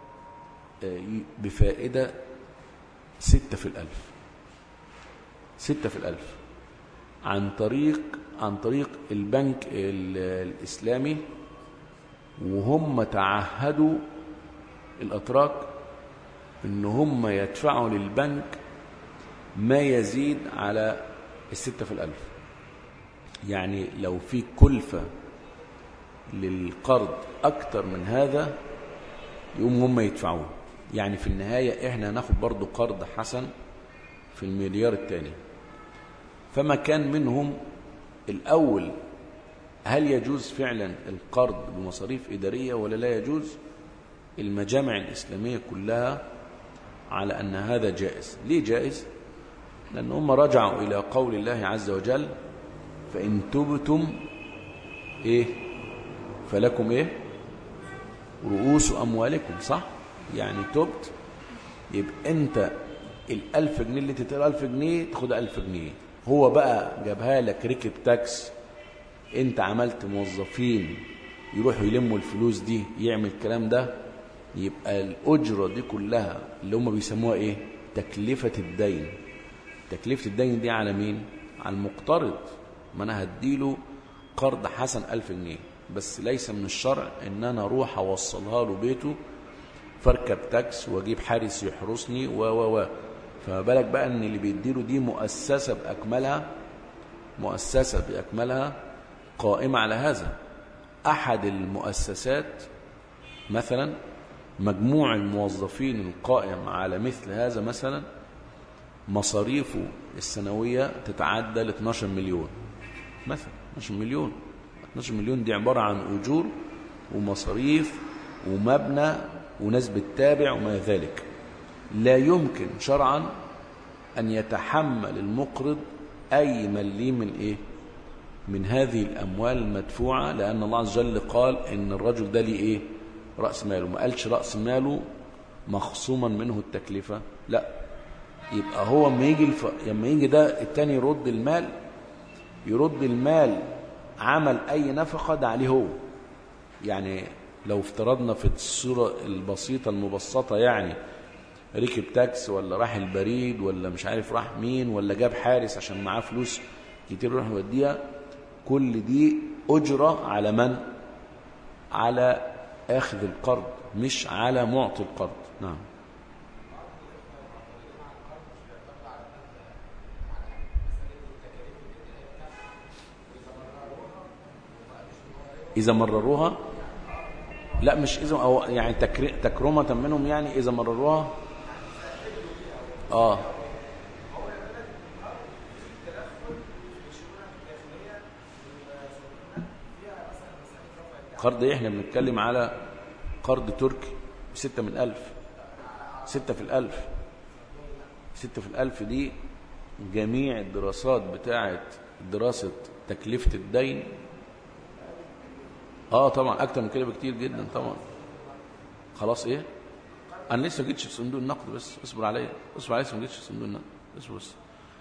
بفائدة ستة في الألف ستة في الألف عن طريق عن طريق البنك الإسلامي وهم تعهدوا الأتراك ان هم يدفعوا للبنك ما يزيد على الستة في الألف يعني لو في كلفة للقرض أكتر من هذا يقوم هم يدفعوه يعني في النهاية إحنا هناخد برضو قرض حسن في المليار الثاني فما كان منهم الأول هل يجوز فعلا القرض بمصاريف إدارية ولا لا يجوز المجامع الإسلامية كلها على أن هذا جائز ليه جائز لأن هم رجعوا إلى قول الله عز وجل فإن تبتم إيه فلكم إيه رؤوس أموالكم صح يعني تبت يبقى أنت الألف جنيه اللي تتقل ألف جنيه تاخد ألف جنيه هو بقى جابها لك ركب تاكس انت عملت موظفين يروحوا يلموا الفلوس دي يعمل الكلام ده يبقى الأجرة دي كلها اللي هم بيسموها ايه تكلفة الدين تكلفة الدين دي على مين على المقترض ما انا هديله قرض حسن ألف جنيه بس ليس من الشرع ان انا اروح اوصلها له بيته فاركب تاكس واجيب حارس يحرسني و و و فما بالك بقى ان اللي بيديله دي مؤسسة باكملها مؤسسة باكملها قائمة على هذا احد المؤسسات مثلا مجموع الموظفين القائم على مثل هذا مثلا مصاريفه السنوية تتعدى ل 12 مليون مثلا 12 مليون 12 مليون دي عبارة عن أجور ومصاريف ومبنى وناس بتتابع وما ذلك لا يمكن شرعا أن يتحمل المقرض أي مليم من إيه من هذه الأموال المدفوعة لأن الله عز وجل قال إن الرجل ده ليه إيه رأس ماله ما قالش رأس ماله مخصوما منه التكلفة لا يبقى هو لما يجي الف... لما يجي ده التاني يرد المال يرد المال عمل أي نفقة ده عليه هو يعني لو افترضنا في الصورة البسيطة المبسطة يعني ركب تاكس ولا راح البريد ولا مش عارف راح مين ولا جاب حارس عشان معاه فلوس كتير يروح يوديها كل دي أجرة على من؟ على آخذ القرض مش على معطي القرض نعم إذا مرروها لا مش إذا أو يعني تكرمة منهم يعني إذا مرروها آه قرض إيه احنا بنتكلم على قرض تركي بستة من ألف ستة في الألف ستة في الألف دي جميع الدراسات بتاعت دراسة تكلفة الدين اه طبعا اكتر من كده بكتير جدا طبعا خلاص ايه انا لسه ما جيتش في صندوق النقد بس اصبر عليا اصبر عليا لسه ما جيتش في صندوق النقد اصبر بس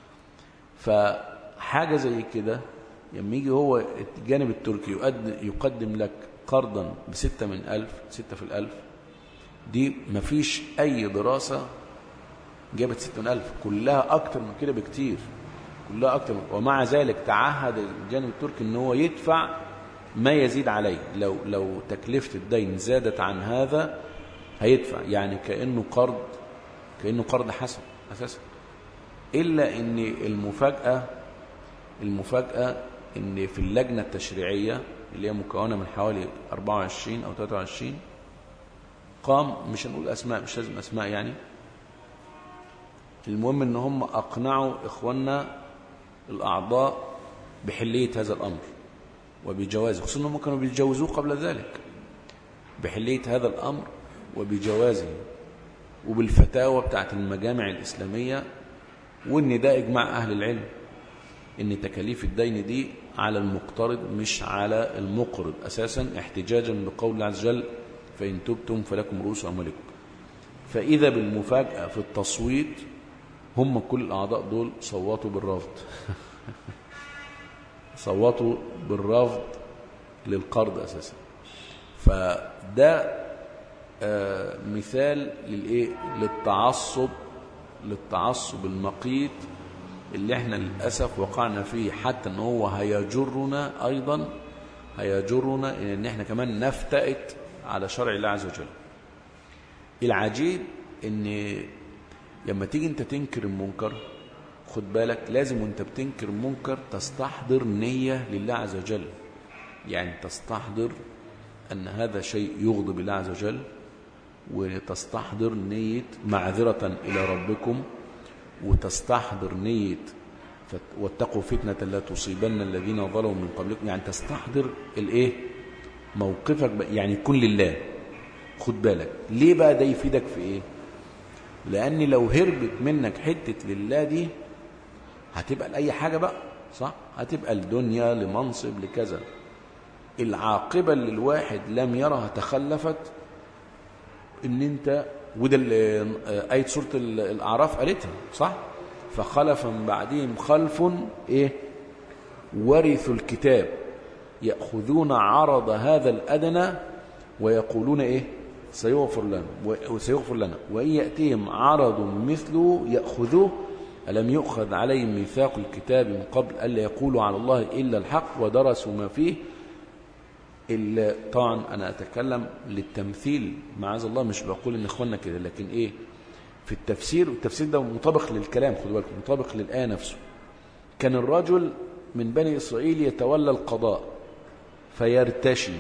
فحاجه زي كده لما يجي هو الجانب التركي يقدم, يقدم لك قرضا بستة من ألف ستة في الألف دي مفيش أي دراسة جابت ستة من ألف كلها أكتر من كده بكتير كلها أكتر من ومع ذلك تعهد الجانب التركي أن هو يدفع ما يزيد عليه لو لو تكلفة الدين زادت عن هذا هيدفع يعني كأنه قرض كأنه قرض حسن أساسا إلا أن المفاجأة المفاجأة أن في اللجنة التشريعية اللي هي مكونة من حوالي 24 أو 23 قام مش هنقول أسماء مش لازم أسماء يعني المهم أن هم أقنعوا إخواننا الأعضاء بحلية هذا الأمر وبجوازه خصوصا أنهم كانوا بيتجوزوه قبل ذلك بحلية هذا الأمر وبجوازه وبالفتاوى بتاعت المجامع الإسلامية وإن ده إجماع أهل العلم إن تكاليف الدين دي على المقترض مش على المقرض أساسا احتجاجا بقول الله عز وجل فإن تبتم فلكم رؤوس أموالكم فإذا بالمفاجأة في التصويت هم كل الأعضاء دول صوتوا بالرفض صوتوا بالرفض للقرض أساسا فده آه مثال للإيه؟ للتعصب للتعصب المقيت اللي احنا للأسف وقعنا فيه حتى ان هو هيجرنا أيضا هيجرنا ان احنا كمان نفتئت على شرع الله عز وجل العجيب ان لما تيجي انت تنكر المنكر خد بالك لازم وانت بتنكر المنكر تستحضر نية لله عز وجل يعني تستحضر أن هذا شيء يغضب الله عز وجل وتستحضر نية معذرة إلى ربكم وتستحضر نية واتقوا فتنة لا تصيبن الذين ظلموا من قبلكم يعني تستحضر الايه موقفك يعني يكون لله خد بالك ليه بقى ده يفيدك في ايه لان لو هربت منك حتة لله دي هتبقى لأي حاجة بقى صح هتبقى الدنيا لمنصب لكذا العاقبة اللي الواحد لم يرها تخلفت ان انت وده آية سورة الأعراف قالتها صح فخلف من بعدهم خلف إيه ورثوا الكتاب يأخذون عرض هذا الأدنى ويقولون إيه سيغفر لنا وسيغفر لنا وإن يأتيهم عرض مثله يأخذوه ألم يؤخذ عليهم ميثاق الكتاب من قبل ألا يقولوا على الله إلا الحق ودرسوا ما فيه إلا طبعا أنا أتكلم للتمثيل معاذ الله مش بقول إن إخواننا كده لكن إيه في التفسير والتفسير ده مطابق للكلام خدوا بالكم مطابق للآية نفسه كان الرجل من بني إسرائيل يتولى القضاء فيرتشي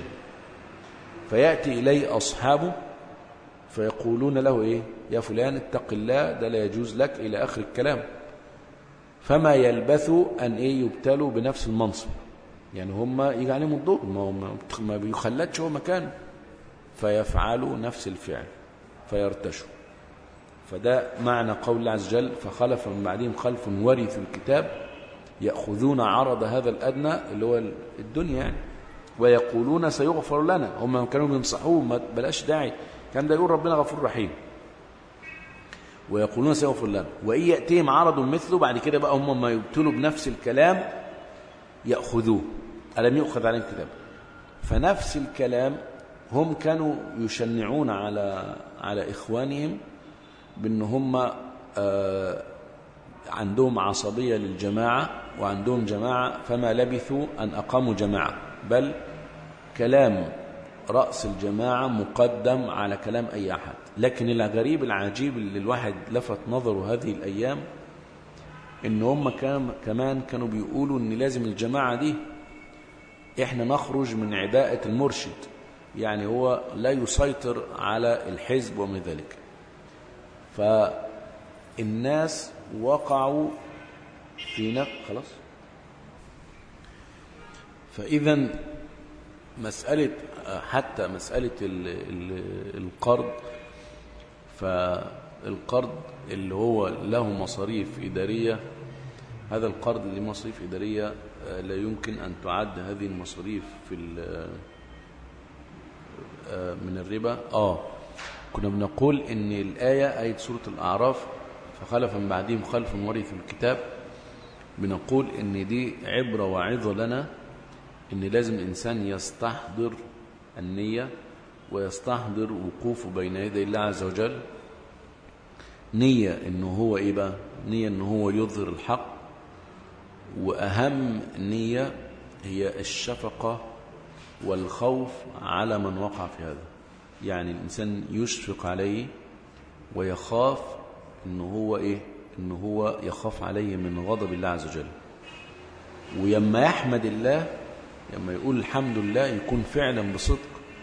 فيأتي إليه أصحابه فيقولون له إيه يا فلان اتق الله ده لا يجوز لك إلى آخر الكلام فما يلبثوا أن إيه يبتلوا بنفس المنصب يعني هم يجي عليهم الدور ما, ما, ما بيخلدش هو مكانه فيفعلوا نفس الفعل فيرتشوا فده معنى قول الله عز وجل فخلف من بعدهم خلف ورثوا الكتاب يأخذون عرض هذا الأدنى اللي هو الدنيا يعني ويقولون سيغفر لنا هم كانوا بينصحوه ما بلاش داعي كان ده يقول ربنا غفور رحيم ويقولون سيغفر لنا وإن يأتيهم عرض مثله بعد كده بقى هم ما يبتلوا بنفس الكلام يأخذوه ألم يؤخذ عليهم كتاب فنفس الكلام هم كانوا يشنعون على على إخوانهم بأن هم آه عندهم عصبية للجماعة وعندهم جماعة فما لبثوا أن أقاموا جماعة بل كلام رأس الجماعة مقدم على كلام أي أحد لكن الغريب العجيب اللي الواحد لفت نظره هذه الأيام إن هم كمان كانوا بيقولوا إن لازم الجماعة دي إحنا نخرج من عباءة المرشد يعني هو لا يسيطر على الحزب ومن ذلك فالناس وقعوا في نق خلاص فإذا مسألة حتى مسألة ال ال القرض فالقرض اللي هو له مصاريف إدارية هذا القرض اللي مصاريف إدارية لا يمكن أن تعد هذه المصاريف في من الربا آه كنا بنقول إن الآية آية سورة الأعراف فخلف من بعدهم خلف ورثوا الكتاب بنقول إن دي عبرة وعظة لنا إن لازم الإنسان يستحضر النية ويستحضر وقوفه بين يدي الله عز وجل نية إنه هو إيه بقى نية إنه هو يظهر الحق وأهم نية هي الشفقة والخوف على من وقع في هذا يعني الإنسان يشفق عليه ويخاف إنه هو إيه إنه هو يخاف عليه من غضب الله عز وجل ويما يحمد الله لما يقول الحمد لله يكون فعلا بصدق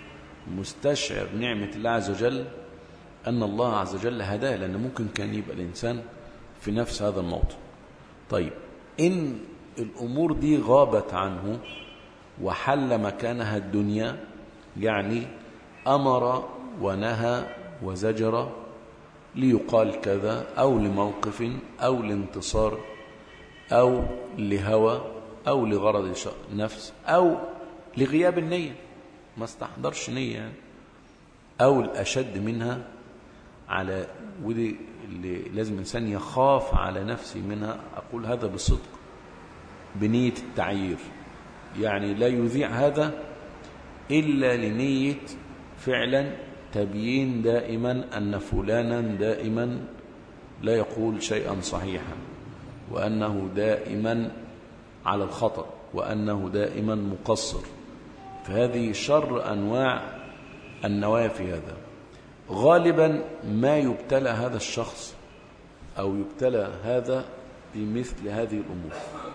مستشعر نعمة الله عز وجل أن الله عز وجل هداه لأن ممكن كان يبقى الإنسان في نفس هذا الموطن طيب إن الأمور دي غابت عنه وحل مكانها الدنيا يعني أمر ونهى وزجر ليقال كذا أو لموقف أو لانتصار أو لهوى أو لغرض نفس أو لغياب النية ما استحضرش نية يعني أو الأشد منها على ودي اللي لازم الإنسان يخاف على نفسه منها أقول هذا بصدق بنية التعيير يعني لا يذيع هذا إلا لنية فعلا تبيين دائما أن فلانا دائما لا يقول شيئا صحيحا وأنه دائما على الخطأ وأنه دائما مقصر فهذه شر أنواع النوايا في هذا غالبا ما يبتلى هذا الشخص أو يبتلى هذا بمثل هذه الأمور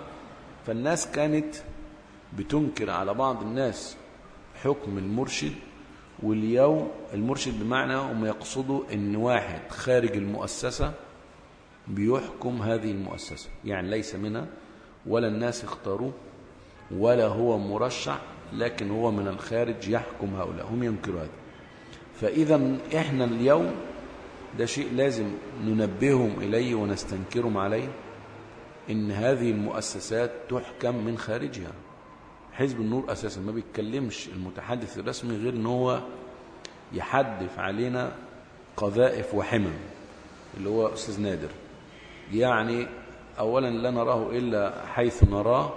فالناس كانت بتنكر على بعض الناس حكم المرشد واليوم المرشد بمعنى هم يقصدوا ان واحد خارج المؤسسة بيحكم هذه المؤسسة يعني ليس منها ولا الناس اختاروه ولا هو مرشح لكن هو من الخارج يحكم هؤلاء هم ينكروا هذا فإذا إحنا اليوم ده شيء لازم ننبههم إليه ونستنكرهم عليه إن هذه المؤسسات تحكم من خارجها حزب النور أساسا ما بيتكلمش المتحدث الرسمي غير ان هو يحدث علينا قذائف وحمم اللي هو أستاذ نادر يعني أولا لا نراه إلا حيث نراه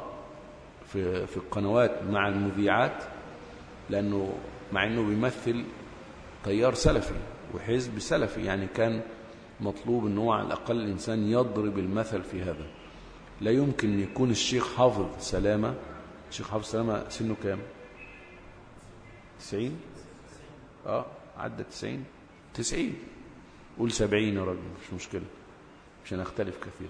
في, في القنوات مع المذيعات لأنه مع أنه بيمثل تيار سلفي وحزب سلفي يعني كان مطلوب أنه على الأقل الإنسان يضرب المثل في هذا لا يمكن أن يكون الشيخ حافظ سلامة الشيخ حافظ سلامة سنه كام تسعين اه عدى تسعين تسعين قول سبعين يا راجل مش مشكلة مش هنختلف كثيرا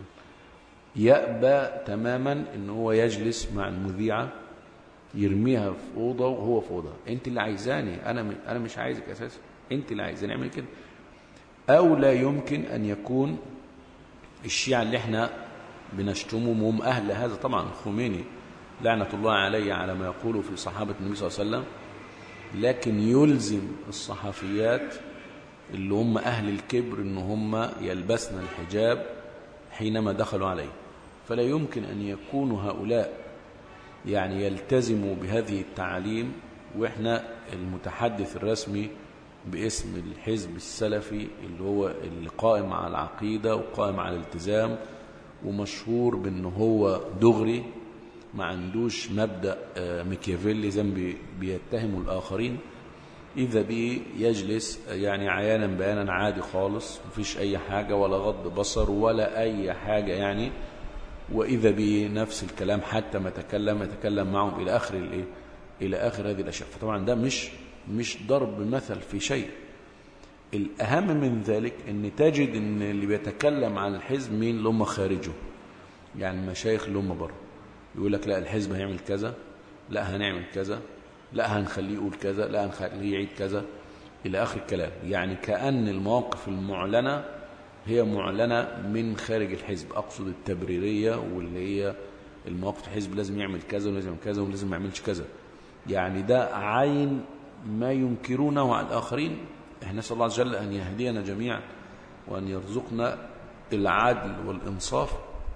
يأبى تماما ان هو يجلس مع المذيعة يرميها في أوضة وهو في أوضة انت اللي عايزاني انا انا مش عايزك اساسا انت اللي عايزاني اعمل كده او لا يمكن ان يكون الشيعة اللي احنا بنشتمهم هم اهل هذا طبعا خميني لعنة الله عليه على ما يقوله في صحابة النبي صلى الله عليه وسلم لكن يلزم الصحفيات اللي هم أهل الكبر إن هم يلبسن الحجاب حينما دخلوا عليه فلا يمكن أن يكونوا هؤلاء يعني يلتزموا بهذه التعاليم وإحنا المتحدث الرسمي باسم الحزب السلفي اللي هو اللي قائم على العقيدة وقائم على الالتزام ومشهور بأنه هو دغري ما عندوش مبدأ ميكيافيلي زي بيتهموا الآخرين إذا به يجلس يعني عيانا بيانا عادي خالص مفيش أي حاجة ولا غض بصر ولا أي حاجة يعني وإذا به نفس الكلام حتى ما تكلم يتكلم معهم إلى آخر الإيه إلى آخر هذه الأشياء فطبعا ده مش مش ضرب مثل في شيء الأهم من ذلك أن تجد أن اللي بيتكلم عن الحزب مين اللي هم خارجه يعني المشايخ اللي هم بره يقول لك لا الحزب هيعمل كذا لا هنعمل كذا لا هنخليه يقول كذا لا هنخليه يعيد كذا إلى آخر الكلام يعني كأن المواقف المعلنة هي معلنة من خارج الحزب أقصد التبريرية واللي هي المواقف الحزب لازم يعمل كذا ولازم يعمل كذا ولازم ما يعملش كذا يعني ده عين ما ينكرونه على الآخرين احنا نسأل الله عز وجل أن يهدينا جميعا وأن يرزقنا العدل والإنصاف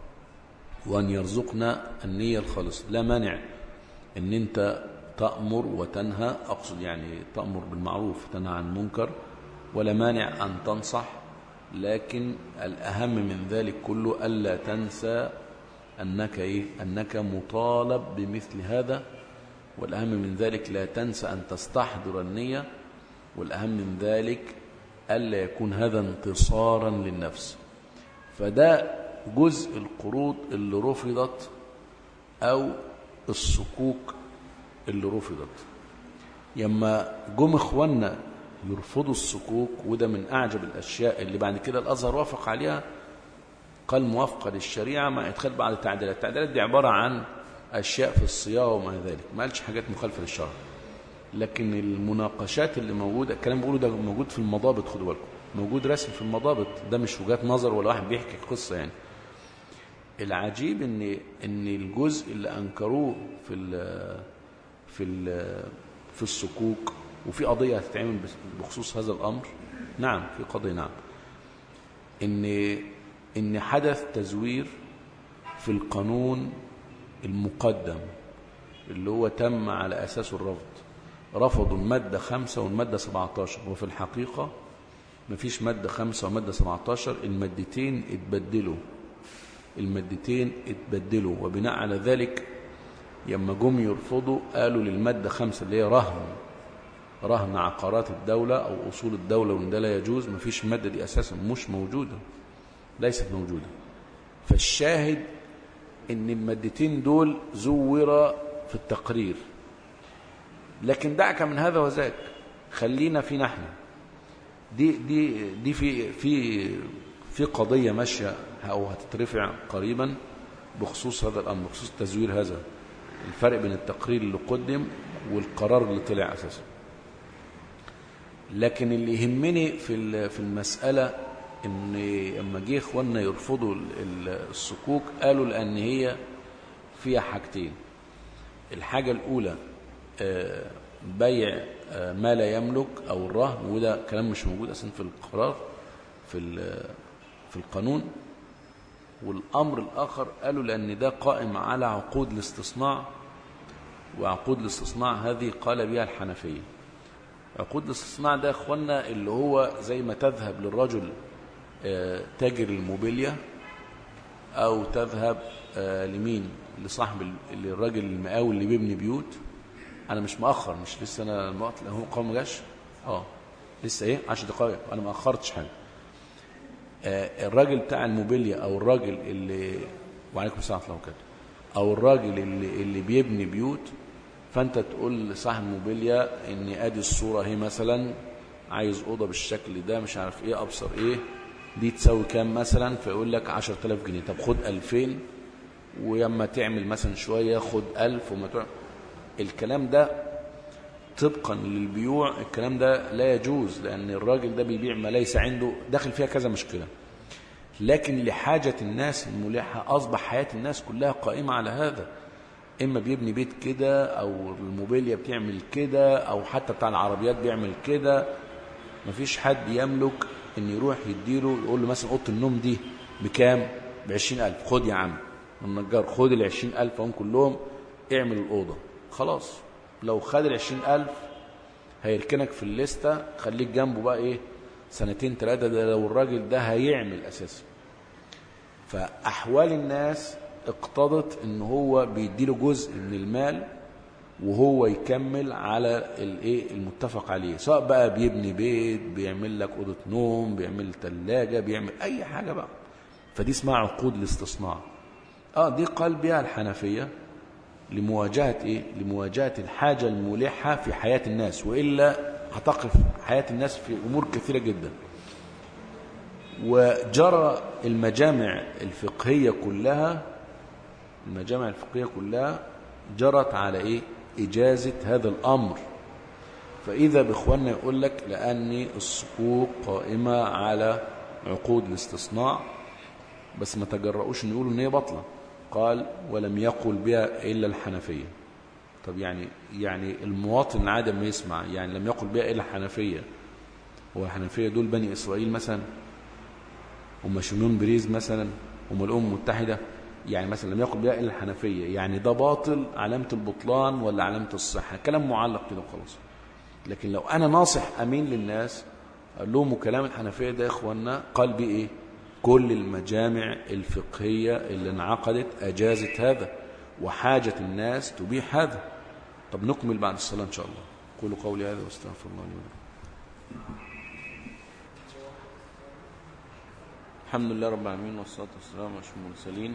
وأن يرزقنا النية الخالصة لا مانع أن أنت تأمر وتنهى أقصد يعني تأمر بالمعروف وتنهى عن المنكر ولا مانع أن تنصح لكن الأهم من ذلك كله ألا تنسى أنك, إيه؟ أنك مطالب بمثل هذا والأهم من ذلك لا تنسى أن تستحضر النية والأهم من ذلك ألا يكون هذا انتصارا للنفس فده جزء القروض اللي رفضت أو الصكوك اللي رفضت يما جم إخواننا يرفضوا الصكوك وده من أعجب الأشياء اللي بعد كده الأزهر وافق عليها قال موافقة للشريعة مع إدخال بعض التعديلات التعديلات دي عبارة عن أشياء في الصياغة وما ذلك ما قالش حاجات مخالفة للشرع لكن المناقشات اللي موجودة الكلام بقوله ده موجود في المضابط خدوا بالكم موجود رسم في المضابط ده مش وجهات نظر ولا واحد بيحكي قصة يعني العجيب ان ان الجزء اللي انكروه في ال في ال في السكوك وفي قضيه هتتعمل بخصوص هذا الامر نعم في قضيه نعم ان ان حدث تزوير في القانون المقدم اللي هو تم على اساسه الرفض رفضوا الماده خمسة والماده 17 وفي الحقيقه مفيش ماده خمسة وماده 17 المادتين اتبدلوا المادتين اتبدلوا وبناء على ذلك لما جم يرفضوا قالوا للمادة خمسة اللي هي رهن رهن عقارات الدولة أو أصول الدولة وإن ده لا يجوز مفيش المادة دي أساسا مش موجودة ليست موجودة فالشاهد إن المادتين دول زور في التقرير لكن دعك من هذا وذاك خلينا في نحن دي دي دي في في في قضية ماشية أو هتترفع قريبا بخصوص هذا الأمر بخصوص تزوير هذا الفرق بين التقرير اللي قدم والقرار اللي طلع أساسا لكن اللي يهمني في في المسألة ان لما جه اخواننا يرفضوا الصكوك قالوا لان هي فيها حاجتين الحاجة الأولى بيع ما لا يملك أو الرهن وده كلام مش موجود أصلا في القرار في في القانون والأمر الآخر قالوا لأن ده قائم على عقود الاستصناع وعقود الاستصناع هذه قال بها الحنفية عقود الاستصناع ده أخوانا اللي هو زي ما تذهب للرجل تاجر الموبيليا أو تذهب لمين لصاحب الراجل المقاول اللي بيبني بيوت أنا مش مأخر مش لسه أنا الوقت هو قام جاش اه لسه ايه 10 دقائق انا ما اخرتش حاجه الراجل بتاع الموبيليا او الراجل اللي وعليكم السلام ورحمه الله وبركاته او الراجل اللي اللي بيبني بيوت فانت تقول لصاحب الموبيليا ان ادي الصوره اهي مثلا عايز اوضه بالشكل ده مش عارف ايه ابصر ايه دي تساوي كام مثلا فيقول لك 10000 جنيه طب خد 2000 ولما تعمل مثلا شويه خد 1000 وما تعمل الكلام ده طبقا للبيوع الكلام ده لا يجوز لأن الراجل ده بيبيع ما ليس عنده داخل فيها كذا مشكلة لكن لحاجة الناس الملحة أصبح حياة الناس كلها قائمة على هذا اما بيبني بيت كده او الموبيليا بتعمل كده او حتى بتاع العربيات بيعمل كده مفيش حد يملك ان يروح يديله يقول له مثلا اوضه النوم دي بكام ب 20000 خد يا عم النجار خد ال 20000 هم كلهم اعمل الاوضه خلاص لو خد ال 20000 هيركنك في الليسته خليك جنبه بقى ايه سنتين ثلاثه ده لو الراجل ده هيعمل اساسا فاحوال الناس اقتضت ان هو بيديله جزء من المال وهو يكمل على الايه المتفق عليه سواء بقى بيبني بيت بيعمل لك اوضه نوم بيعمل ثلاجه بيعمل اي حاجه بقى فدي اسمها عقود الاستصناع اه دي قال بها الحنفيه لمواجهه ايه لمواجهه الحاجه الملحه في حياه الناس والا هتقف حياه الناس في امور كثيره جدا وجرى المجامع الفقهيه كلها المجامع الفقهيه كلها جرت على ايه إجازة هذا الأمر فإذا بإخواننا يقول لك لأن الصكوك قائمة على عقود الاستصناع بس ما تجرؤوش ان يقولوا ان هي بطلة قال ولم يقل بها إلا الحنفية طب يعني يعني المواطن العادي ما يسمع يعني لم يقل بها إلا الحنفية هو الحنفية دول بني إسرائيل مثلا هم شميون بريز مثلا هم الأمم المتحدة يعني مثلا لم يقل بها إلا الحنفية يعني ده باطل علامة البطلان ولا علامة الصحة كلام معلق كده وخلاص لكن لو أنا ناصح أمين للناس قال لهم كلام الحنفية ده يا إخوانا قال بيه إيه كل المجامع الفقهية اللي انعقدت أجازت هذا وحاجة الناس تبيح هذا طب نكمل بعد الصلاة إن شاء الله قولوا قولي هذا واستغفر الله لي ولكم الحمد لله رب العالمين والصلاة والسلام على المرسلين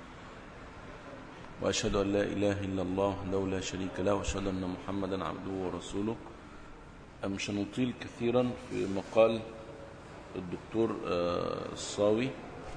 وأشهد أن لا إله إلا الله وحده لا شريك له وأشهد أن محمدا عبده ورسوله مش هنطيل كثيرا في مقال الدكتور الصاوي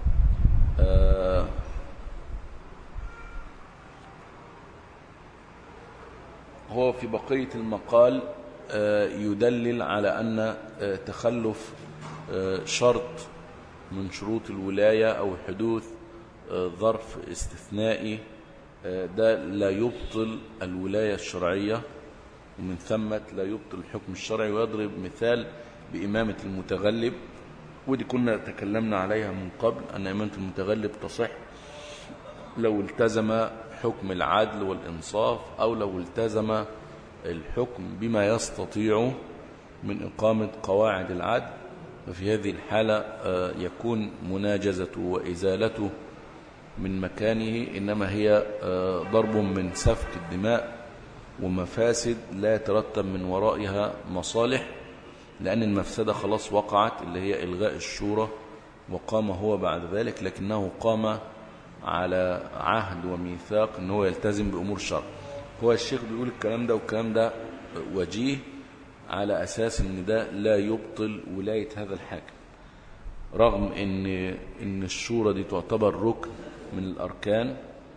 هو في بقية المقال يدلل على أن تخلف شرط من شروط الولاية أو حدوث ظرف استثنائي ده لا يبطل الولاية الشرعية ومن ثم لا يبطل الحكم الشرعي ويضرب مثال بإمامة المتغلب ودي كنا تكلمنا عليها من قبل أن إمامة المتغلب تصح لو التزم حكم العدل والإنصاف أو لو التزم الحكم بما يستطيع من إقامة قواعد العدل ففي هذه الحالة يكون مناجزته وإزالته من مكانه إنما هي ضرب من سفك الدماء ومفاسد لا يترتب من ورائها مصالح لأن المفسدة خلاص وقعت اللي هي إلغاء الشورى وقام هو بعد ذلك لكنه قام على عهد وميثاق ان هو يلتزم بأمور الشرع هو الشيخ بيقول الكلام ده والكلام ده وجيه على أساس ان ده لا يبطل ولاية هذا الحاكم رغم ان ان الشورى دي تعتبر ركن من الأركان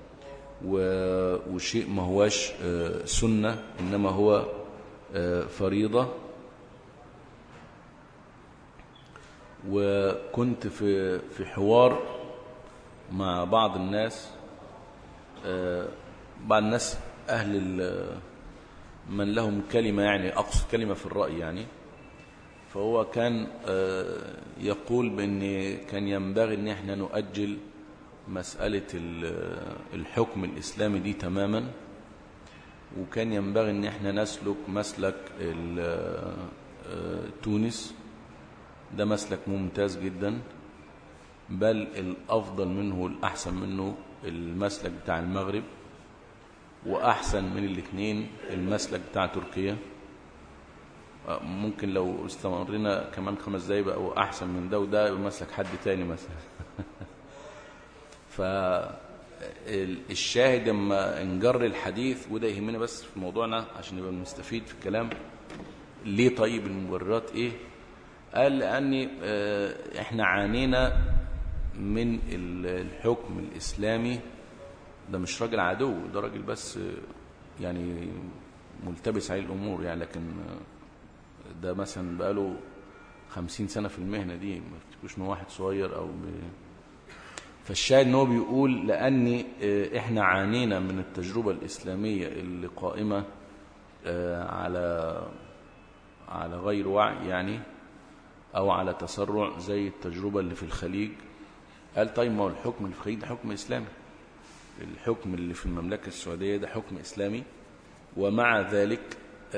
وشيء ما هواش سنة إنما هو فريضة وكنت في في حوار مع بعض الناس بعض الناس أهل من لهم كلمة يعني أقصد كلمة في الرأي يعني فهو كان يقول بأن كان ينبغي أن احنا نؤجل مسألة الحكم الإسلامي دي تماما وكان ينبغي أن احنا نسلك مسلك تونس ده مسلك ممتاز جدا بل الأفضل منه والأحسن منه المسلك بتاع المغرب وأحسن من الاثنين المسلك بتاع تركيا ممكن لو استمرنا كمان خمس دقايق بقى أحسن من ده وده مسلك حد تاني مثلا فالشاهد لما انجر الحديث وده يهمنا بس في موضوعنا عشان نبقى بنستفيد في الكلام ليه طيب المبررات ايه قال لأني احنا عانينا من الحكم الإسلامي ده مش راجل عدو ده راجل بس يعني ملتبس عليه الأمور يعني لكن ده مثلا بقاله خمسين سنة في المهنة دي ما تكونش من واحد صغير أو ب... فالشاهد ان هو بيقول لأن إحنا عانينا من التجربة الإسلامية اللي قائمة على على غير وعي يعني أو على تسرع زي التجربة اللي في الخليج قال طيب ما هو الحكم اللي في الخليج ده حكم إسلامي الحكم اللي في المملكة السعودية ده حكم إسلامي ومع ذلك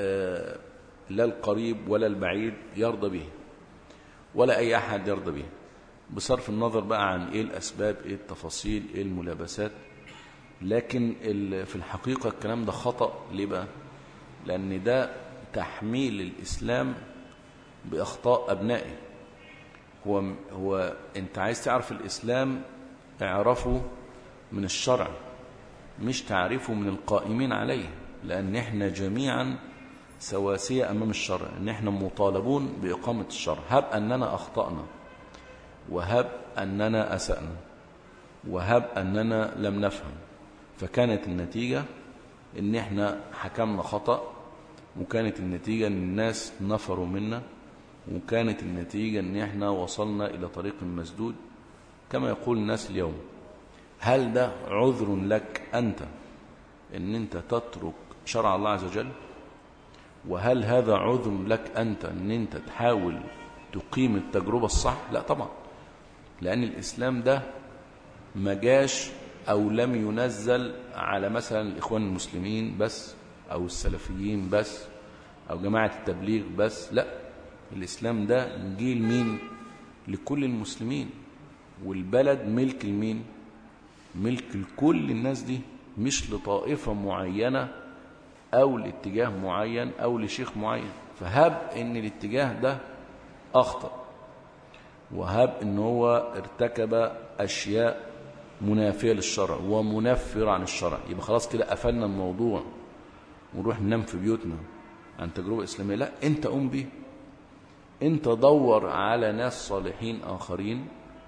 لا القريب ولا البعيد يرضى به ولا أي أحد يرضى به بصرف النظر بقى عن إيه الأسباب إيه التفاصيل إيه الملابسات لكن في الحقيقة الكلام ده خطأ ليه بقى لأن ده تحميل الإسلام بأخطاء أبنائه هو, هو أنت عايز تعرف الإسلام اعرفه من الشرع مش تعرفه من القائمين عليه لأن احنا جميعا سواسية أمام الشرع أن احنا مطالبون بإقامة الشرع هب أننا أخطأنا وهب أننا أسأنا وهب أننا لم نفهم فكانت النتيجة أن احنا حكمنا خطأ وكانت النتيجة أن الناس نفروا منا وكانت النتيجة أن احنا وصلنا إلى طريق مسدود كما يقول الناس اليوم هل ده عذر لك أنت أن أنت تترك شرع الله عز وجل وهل هذا عذر لك أنت أن أنت تحاول تقيم التجربة الصح لا طبعا لأن الإسلام ده ما جاش أو لم ينزل على مثلا الإخوان المسلمين بس أو السلفيين بس أو جماعة التبليغ بس لا الإسلام ده جيل مين لكل المسلمين والبلد ملك المين ملك لكل الناس دي مش لطائفة معينة أو لاتجاه معين أو لشيخ معين فهب ان الاتجاه ده أخطأ وهب ان هو ارتكب أشياء منافية للشرع ومنفر عن الشرع يبقى خلاص كده قفلنا الموضوع ونروح ننام في بيوتنا عن تجربة إسلامية لا انت قوم بيه انت دور على ناس صالحين آخرين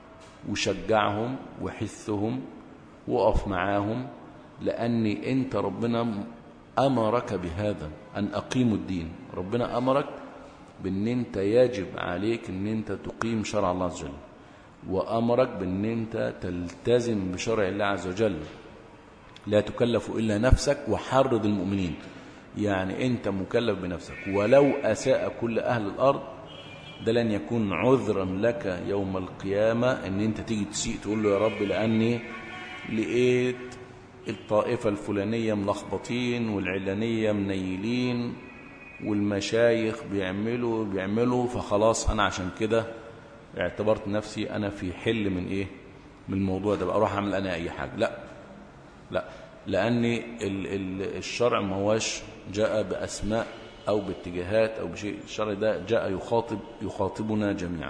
وشجعهم وحثهم وقف معاهم لأن أنت ربنا أمرك بهذا أن أقيموا الدين ربنا أمرك بأن أنت يجب عليك أن أنت تقيم شرع الله عز وجل وأمرك بأن أنت تلتزم بشرع الله عز وجل لا تكلف إلا نفسك وحرض المؤمنين يعني أنت مكلف بنفسك ولو أساء كل أهل الأرض ده لن يكون عذرا لك يوم القيامة أن أنت تيجي تسيء تقول له يا رب لأني لقيت الطائفة الفلانية ملخبطين والعلانية منيلين والمشايخ بيعملوا بيعملوا فخلاص أنا عشان كده اعتبرت نفسي أنا في حل من إيه من الموضوع ده بقى أروح أعمل أنا أي حاجة لا لا لأن ال ال الشرع ما هواش جاء بأسماء أو باتجاهات أو بشيء الشرع ده جاء يخاطب يخاطبنا جميعا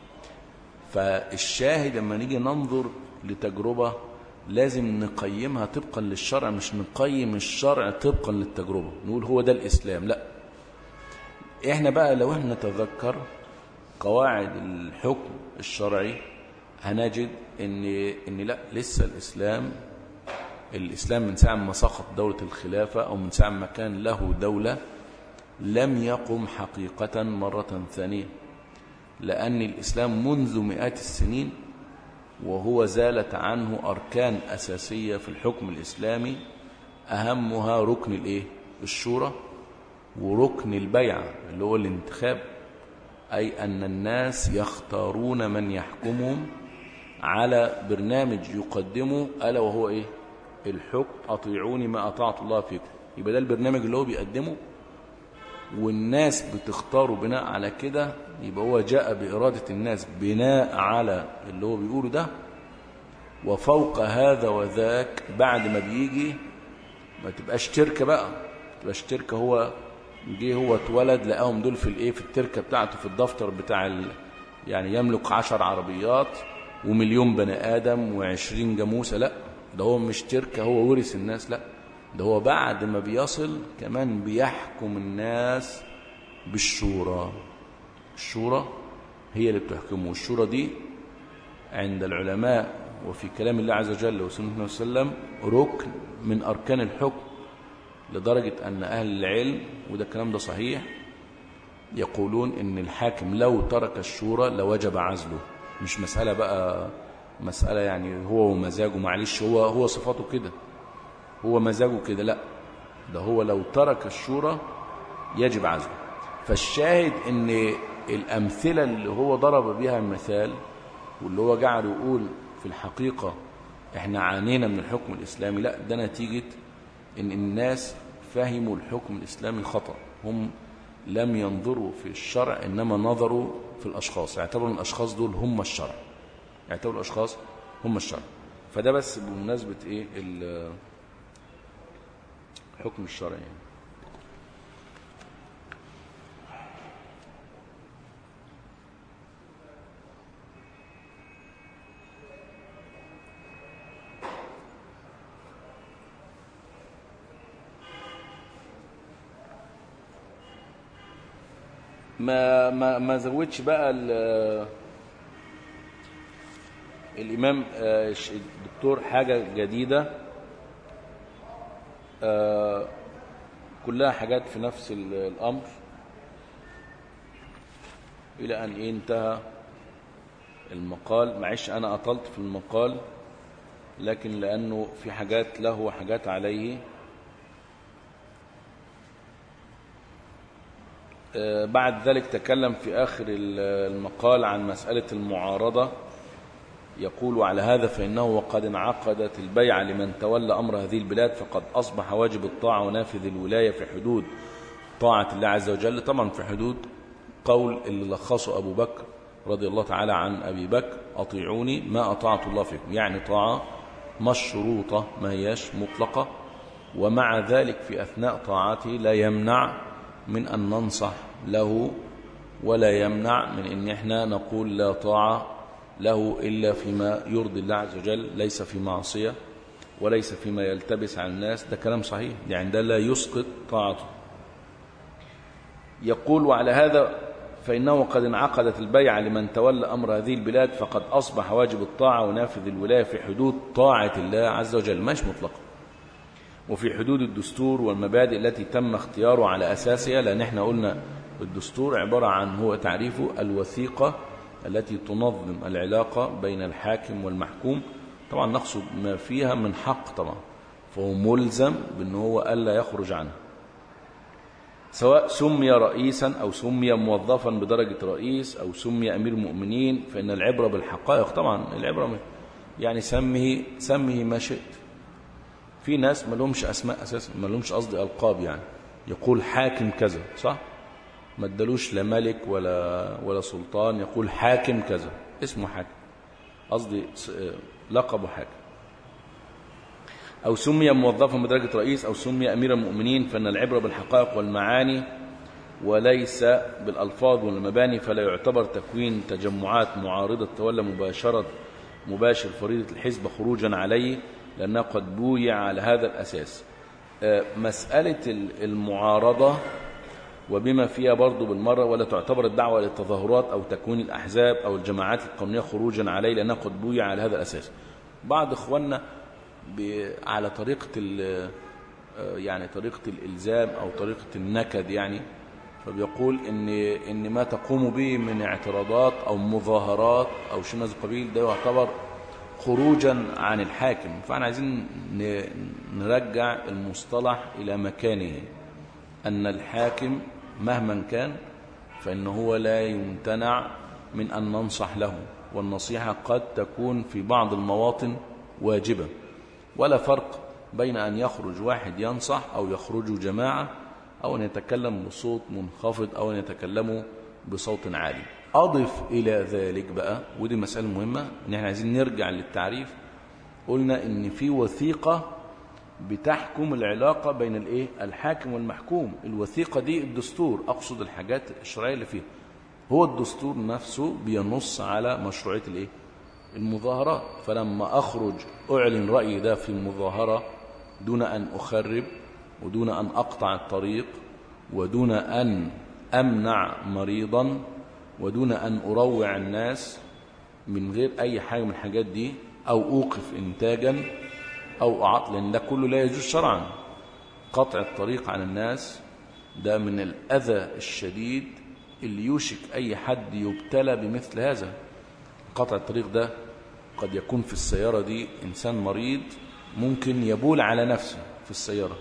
فالشاهد لما نيجي ننظر لتجربة لازم نقيمها طبقا للشرع مش نقيم الشرع طبقا للتجربة نقول هو ده الإسلام لا احنا بقى لو احنا نتذكر قواعد الحكم الشرعي هنجد ان ان لا لسه الإسلام الإسلام من ساعة ما سقط دولة الخلافة أو من ساعة ما كان له دولة لم يقم حقيقة مرة ثانية لأن الإسلام منذ مئات السنين وهو زالت عنه أركان أساسية في الحكم الإسلامي أهمها ركن الإيه؟ الشورى وركن البيعة اللي هو الانتخاب أي أن الناس يختارون من يحكمهم على برنامج يقدمه ألا وهو إيه؟ الحكم أطيعوني ما أطاعت الله فيكم يبقى ده البرنامج اللي هو بيقدمه والناس بتختاره بناء على كده يبقى هو جاء بإرادة الناس بناء على اللي هو بيقوله ده وفوق هذا وذاك بعد ما بيجي ما تبقاش تركة بقى ما تبقاش تركة هو جه هو اتولد لقاهم دول في الايه في التركة بتاعته في الدفتر بتاع ال يعني يملك عشر عربيات ومليون بني آدم وعشرين جاموسة لا ده هو مش تركة هو ورث الناس لا ده هو بعد ما بيصل كمان بيحكم الناس بالشورى الشورى هي اللي بتحكمه والشورى دي عند العلماء وفي كلام الله عز وجل وسنة النبي صلى الله عليه وسلم ركن من أركان الحكم لدرجة أن أهل العلم وده الكلام ده صحيح يقولون إن الحاكم لو ترك الشورى لوجب عزله مش مسألة بقى مسألة يعني هو ومزاجه معلش هو هو صفاته كده هو مزاجه كده لا ده هو لو ترك الشورى يجب عزله فالشاهد ان الأمثلة اللي هو ضرب بها المثال واللي هو جعل يقول في الحقيقة احنا عانينا من الحكم الإسلامي لا ده نتيجة ان الناس فهموا الحكم الإسلامي خطأ هم لم ينظروا في الشرع إنما نظروا في الأشخاص اعتبروا الأشخاص دول هم الشرع اعتبروا الأشخاص هم الشرع فده بس بمناسبة إيه الحكم الشرعي يعني. ما ما ما زودش بقى الامام الدكتور حاجه جديده كلها حاجات في نفس الامر الى ان انتهى المقال معلش انا اطلت في المقال لكن لانه في حاجات له وحاجات عليه بعد ذلك تكلم في آخر المقال عن مسألة المعارضة يقول على هذا فإنه وقد انعقدت البيعة لمن تولى أمر هذه البلاد فقد أصبح واجب الطاعة ونافذ الولاية في حدود طاعة الله عز وجل طبعا في حدود قول اللي لخصه أبو بكر رضي الله تعالى عن أبي بكر أطيعوني ما أطاعت الله فيكم يعني طاعة مشروطة ما هياش مطلقة ومع ذلك في أثناء طاعته لا يمنع من أن ننصح له ولا يمنع من أن احنا نقول لا طاعة له إلا فيما يرضي الله عز وجل ليس في معصية وليس فيما يلتبس على الناس ده كلام صحيح يعني ده لا يسقط طاعته يقول وعلى هذا فإنه قد انعقدت البيعة لمن تولى أمر هذه البلاد فقد أصبح واجب الطاعة ونافذ الولاية في حدود طاعة الله عز وجل مش مطلقا وفي حدود الدستور والمبادئ التي تم اختياره على أساسها لأن احنا قلنا الدستور عبارة عن هو تعريفه الوثيقة التي تنظم العلاقة بين الحاكم والمحكوم طبعا نقصد ما فيها من حق طبعا فهو ملزم بأنه هو ألا يخرج عنه سواء سمي رئيسا أو سمي موظفا بدرجة رئيس أو سمي أمير المؤمنين فإن العبرة بالحقائق طبعا العبرة يعني سمه سمه ما شئت في ناس ما لهمش أسماء أساسا ما لهمش قصدي ألقاب يعني يقول حاكم كذا صح ما ادالوش لا ملك ولا ولا سلطان يقول حاكم كذا اسمه حاكم قصدي لقبه حاكم أو سمي موظفا بدرجة رئيس أو سمي أمير المؤمنين فإن العبرة بالحقائق والمعاني وليس بالألفاظ والمباني فلا يعتبر تكوين تجمعات معارضة تولى مباشرة مباشر فريضة الحزب خروجا عليه لأنها قد بويع على هذا الأساس مسألة المعارضة وبما فيها برضو بالمرة ولا تعتبر الدعوة للتظاهرات أو تكوين الأحزاب أو الجماعات القانونية خروجا عليه لأنها قد بويع على هذا الأساس بعض إخواننا على طريقة يعني طريقة الإلزام أو طريقة النكد يعني فبيقول إن إن ما تقوم به من اعتراضات أو مظاهرات أو شيء من القبيل ده يعتبر خروجا عن الحاكم فاحنا عايزين نرجع المصطلح إلى مكانه أن الحاكم مهما كان فإنه هو لا يمتنع من أن ننصح له والنصيحة قد تكون في بعض المواطن واجبة ولا فرق بين أن يخرج واحد ينصح أو يخرج جماعة أو أن يتكلم بصوت منخفض أو أن يتكلموا بصوت عالي أضف إلى ذلك بقى ودي مسألة مهمة إن احنا عايزين نرجع للتعريف قلنا إن في وثيقة بتحكم العلاقة بين الإيه الحاكم والمحكوم الوثيقة دي الدستور أقصد الحاجات الشرعية اللي فيها هو الدستور نفسه بينص على مشروعية الإيه المظاهرات فلما أخرج أعلن رأيي ده في المظاهرة دون أن أخرب ودون أن أقطع الطريق ودون أن أمنع مريضا ودون أن أروع الناس من غير أي حاجة من الحاجات دي أو أوقف إنتاجا أو أعطل لأن ده كله لا يجوز شرعا قطع الطريق عن الناس ده من الأذى الشديد اللي يوشك أي حد يبتلى بمثل هذا قطع الطريق ده قد يكون في السيارة دي إنسان مريض ممكن يبول على نفسه في السيارة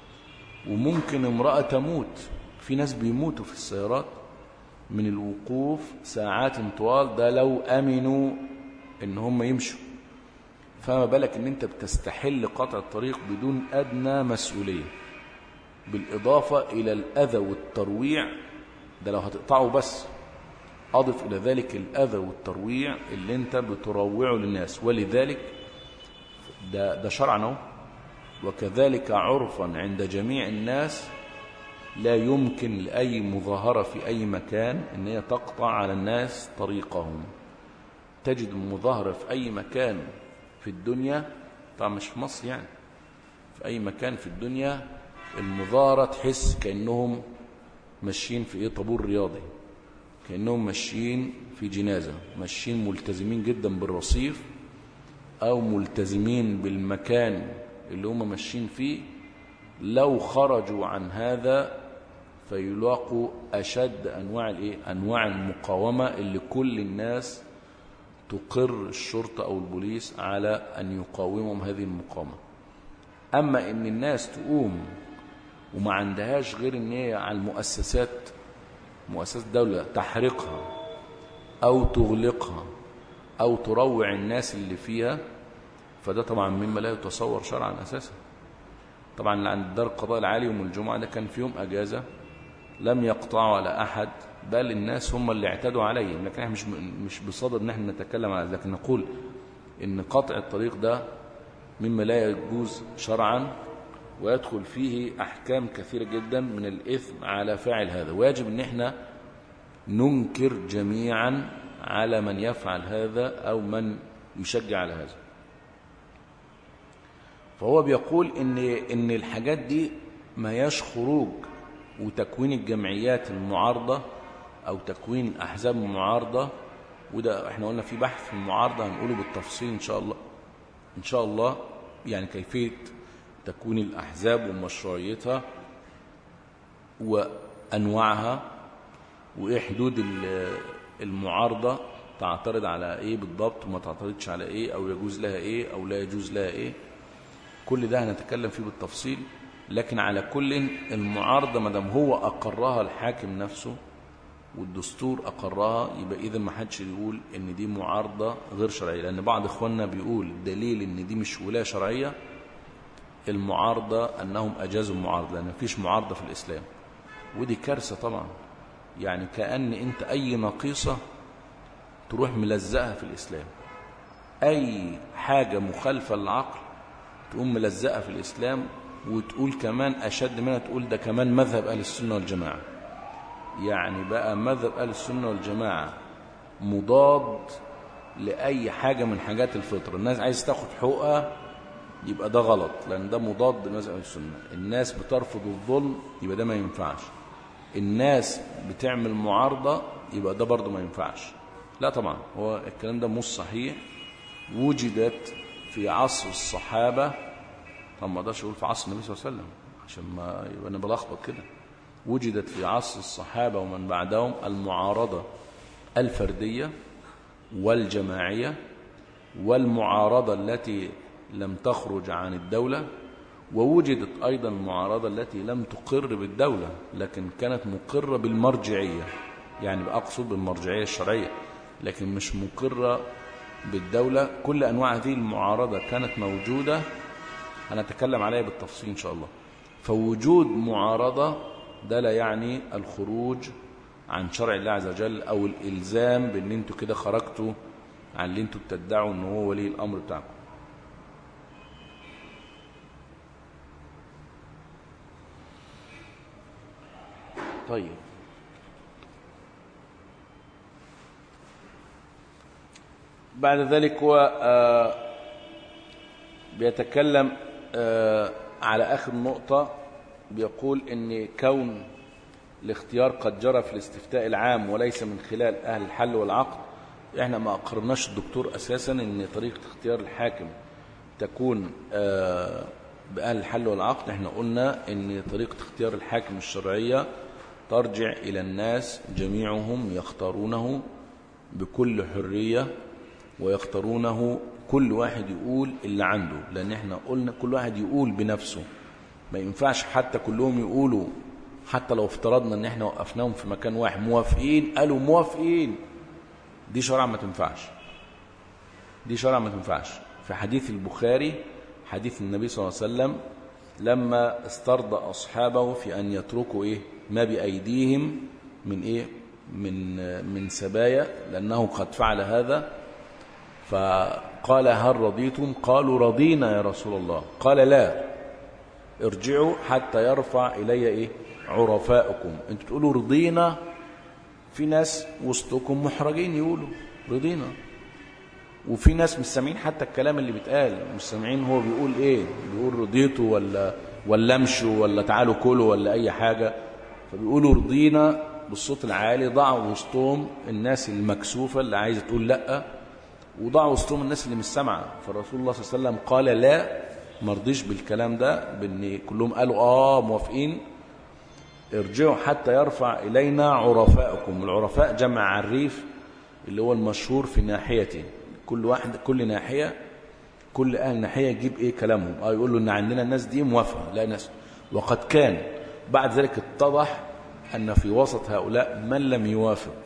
وممكن امرأة تموت في ناس بيموتوا في السيارات من الوقوف ساعات طوال ده لو أمنوا إن هم يمشوا فما بالك إن أنت بتستحل قطع الطريق بدون أدنى مسؤولية بالإضافة إلى الأذى والترويع ده لو هتقطعه بس أضف إلى ذلك الأذى والترويع اللي أنت بتروعه للناس ولذلك ده, ده شرعا وكذلك عرفا عند جميع الناس لا يمكن لأي مظاهرة في أي مكان أن هي تقطع على الناس طريقهم تجد المظاهرة في أي مكان في الدنيا طبعا مش في مصر يعني في أي مكان في الدنيا المظاهرة تحس كأنهم ماشيين في إيه طابور رياضي كأنهم ماشيين في جنازة ماشيين ملتزمين جدا بالرصيف أو ملتزمين بالمكان اللي هم ماشيين فيه لو خرجوا عن هذا فيلاقوا أشد أنواع الإيه؟ أنواع المقاومة اللي كل الناس تقر الشرطة أو البوليس على أن يقاومهم هذه المقاومة أما إن الناس تقوم وما عندهاش غير ان هي على المؤسسات مؤسسات الدولة تحرقها أو تغلقها أو تروع الناس اللي فيها فده طبعا مما لا يتصور شرعا أساسا طبعا عند دار القضاء العالي يوم الجمعة ده كان في يوم أجازة لم يقطعوا على أحد بل الناس هم اللي اعتدوا عليه لكن احنا مش مش بصدد ان احنا نتكلم على لكن نقول ان قطع الطريق ده مما لا يجوز شرعا ويدخل فيه أحكام كثيرة جدا من الإثم على فاعل هذا ويجب أن احنا ننكر جميعا على من يفعل هذا أو من يشجع على هذا فهو بيقول إن, إن الحاجات دي ما يش خروج وتكوين الجمعيات المعارضة أو تكوين أحزاب المعارضة وده احنا قلنا في بحث في المعارضة هنقوله بالتفصيل إن شاء الله إن شاء الله يعني كيفية تكوين الأحزاب ومشروعيتها وأنواعها وإيه حدود المعارضة تعترض على إيه بالضبط وما تعترضش على إيه أو يجوز لها إيه أو لا يجوز لها إيه كل ده هنتكلم فيه بالتفصيل لكن على كل المعارضة مدام هو أقرها الحاكم نفسه والدستور أقرها يبقى إذا ما حدش يقول إن دي معارضة غير شرعية لأن بعض إخواننا بيقول دليل إن دي مش ولاية شرعية المعارضة أنهم أجازوا المعارضة لأن مفيش معارضة في الإسلام ودي كارثة طبعا يعني كأن أنت أي نقيصة تروح ملزقها في الإسلام أي حاجة مخالفة للعقل تقوم ملزقها في الإسلام وتقول كمان أشد منها تقول ده كمان مذهب أهل السنة والجماعة يعني بقى مذهب أهل السنة والجماعة مضاد لأي حاجة من حاجات الفطرة الناس عايز تاخد حقوقها يبقى ده غلط لأن ده مضاد لمذهب السنة الناس بترفض الظلم يبقى ده ما ينفعش الناس بتعمل معارضة يبقى ده برضه ما ينفعش لا طبعا هو الكلام ده مش صحيح وجدت في عصر الصحابة طب ما اقدرش اقول في عصر النبي صلى الله عليه وسلم عشان ما يبقى انا بلخبط كده وجدت في عصر الصحابة ومن بعدهم المعارضة الفردية والجماعية والمعارضة التي لم تخرج عن الدولة ووجدت أيضا المعارضة التي لم تقر بالدولة لكن كانت مقرة بالمرجعية يعني أقصد بالمرجعية الشرعية لكن مش مقرة بالدولة كل أنواع هذه المعارضة كانت موجودة هنتكلم عليها بالتفصيل إن شاء الله فوجود معارضة ده لا يعني الخروج عن شرع الله عز وجل أو الإلزام بأن انتوا كده خرجتوا عن اللي انتوا بتدعوا أنه هو ولي الأمر بتاعكم طيب بعد ذلك هو آه بيتكلم آه على آخر نقطة بيقول إن كون الاختيار قد جرى في الاستفتاء العام وليس من خلال أهل الحل والعقد احنا ما أقرناش الدكتور أساسا إن طريقة اختيار الحاكم تكون آه بأهل الحل والعقد احنا قلنا إن طريقة اختيار الحاكم الشرعية ترجع إلى الناس جميعهم يختارونه بكل حرية ويختارونه كل واحد يقول اللي عنده لأن احنا قلنا كل واحد يقول بنفسه ما ينفعش حتى كلهم يقولوا حتى لو افترضنا ان احنا وقفناهم في مكان واحد موافقين قالوا موافقين دي شرع ما تنفعش دي شرع ما تنفعش في حديث البخاري حديث النبي صلى الله عليه وسلم لما استرضى أصحابه في أن يتركوا إيه ما بأيديهم من إيه من من سبايا لأنه قد فعل هذا فقال هل رضيتم قالوا رضينا يا رسول الله قال لا ارجعوا حتى يرفع إلي إيه عرفاؤكم انتوا تقولوا رضينا في ناس وسطكم محرجين يقولوا رضينا وفي ناس مش سامعين حتى الكلام اللي بيتقال مش سامعين هو بيقول ايه بيقول رضيتوا ولا ولا امشوا ولا تعالوا كلوا ولا اي حاجه فبيقولوا رضينا بالصوت العالي ضعوا وسطهم الناس المكسوفه اللي عايزه تقول لا وضعوا وسطهم الناس اللي مش سامعه فالرسول الله صلى الله عليه وسلم قال لا ما رضيش بالكلام ده بان كلهم قالوا اه موافقين ارجعوا حتى يرفع الينا عرفاءكم العرفاء جمع عريف اللي هو المشهور في ناحيته كل واحد كل ناحيه كل اهل ناحيه يجيب ايه كلامهم اه يقول له ان عندنا الناس دي موافقه لا ناس وقد كان بعد ذلك اتضح ان في وسط هؤلاء من لم يوافق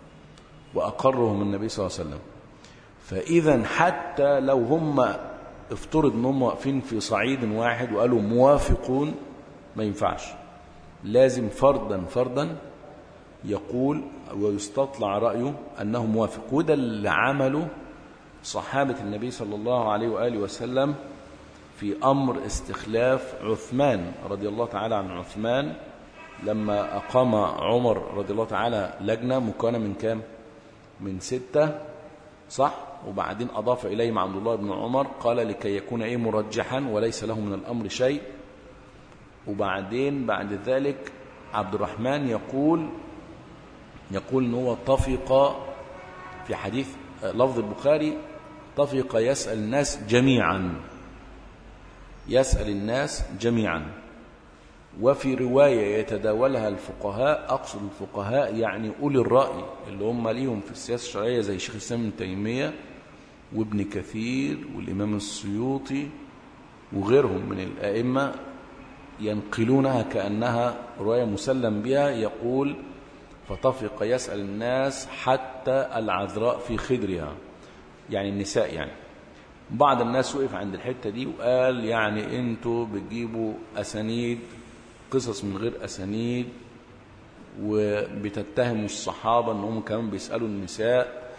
واقرهم النبي صلى الله عليه وسلم فاذا حتى لو هم افترض ان هم واقفين في صعيد واحد وقالوا موافقون ما ينفعش لازم فردا فردا يقول ويستطلع رأيه أنه موافق وده اللي عمله صحابة النبي صلى الله عليه وآله وسلم في أمر استخلاف عثمان رضي الله تعالى عن عثمان لما أقام عمر رضي الله تعالى لجنة مكونة من كام من ستة صح وبعدين أضاف إليهم عبد الله بن عمر قال لكي يكون إيه مرجحا وليس له من الأمر شيء وبعدين بعد ذلك عبد الرحمن يقول يقول ان هو طفق في حديث لفظ البخاري طفق يسأل الناس جميعا يسأل الناس جميعا وفي رواية يتداولها الفقهاء أقصد الفقهاء يعني أولي الرأي اللي هم ليهم في السياسة الشرعية زي شيخ الإسلام ابن تيمية وابن كثير والإمام السيوطي وغيرهم من الأئمة ينقلونها كأنها رواية مسلم بها يقول فطفق يسأل الناس حتى العذراء في خدرها يعني النساء يعني بعض الناس وقف عند الحتة دي وقال يعني انتوا بتجيبوا أسانيد قصص من غير أسانيد وبتتهموا الصحابة انهم كمان بيسألوا النساء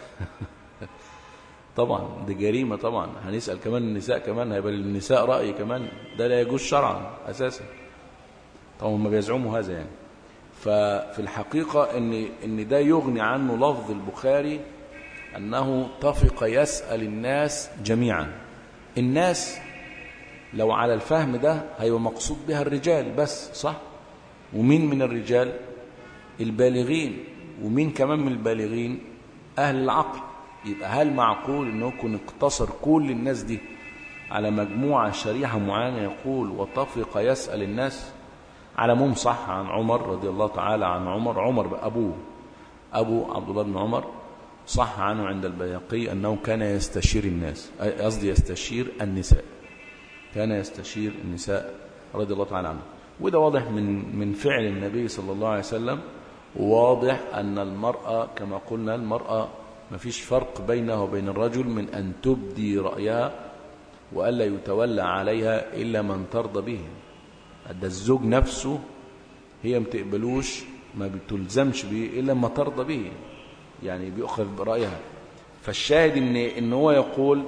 طبعا دي جريمة طبعا هنسأل كمان النساء كمان هيبقى للنساء رأي كمان ده لا يجوز شرعا أساسا طبعا ما بيزعموا هذا يعني ففي الحقيقة ان ان ده يغني عنه لفظ البخاري أنه طفق يسأل الناس جميعا الناس لو على الفهم ده هيبقى مقصود بها الرجال بس صح ومين من الرجال البالغين ومين كمان من البالغين أهل العقل يبقى هل معقول أنه يكون اقتصر كل الناس دي على مجموعة شريحة معينة يقول وطفق يسأل الناس على مم صح عن عمر رضي الله تعالى عن عمر عمر أبوه أبو عبد الله بن عمر صح عنه عند البياقي أنه كان يستشير الناس قصدي يستشير النساء كان يستشير النساء رضي الله تعالى عنه وده واضح من من فعل النبي صلى الله عليه وسلم واضح أن المرأة كما قلنا المرأة ما فيش فرق بينها وبين الرجل من أن تبدي رأيها وألا يتولى عليها إلا من ترضى به ده الزوج نفسه هي ما تقبلوش ما بتلزمش به إلا ما ترضى به يعني بيأخذ برأيها فالشاهد إن, إن هو يقول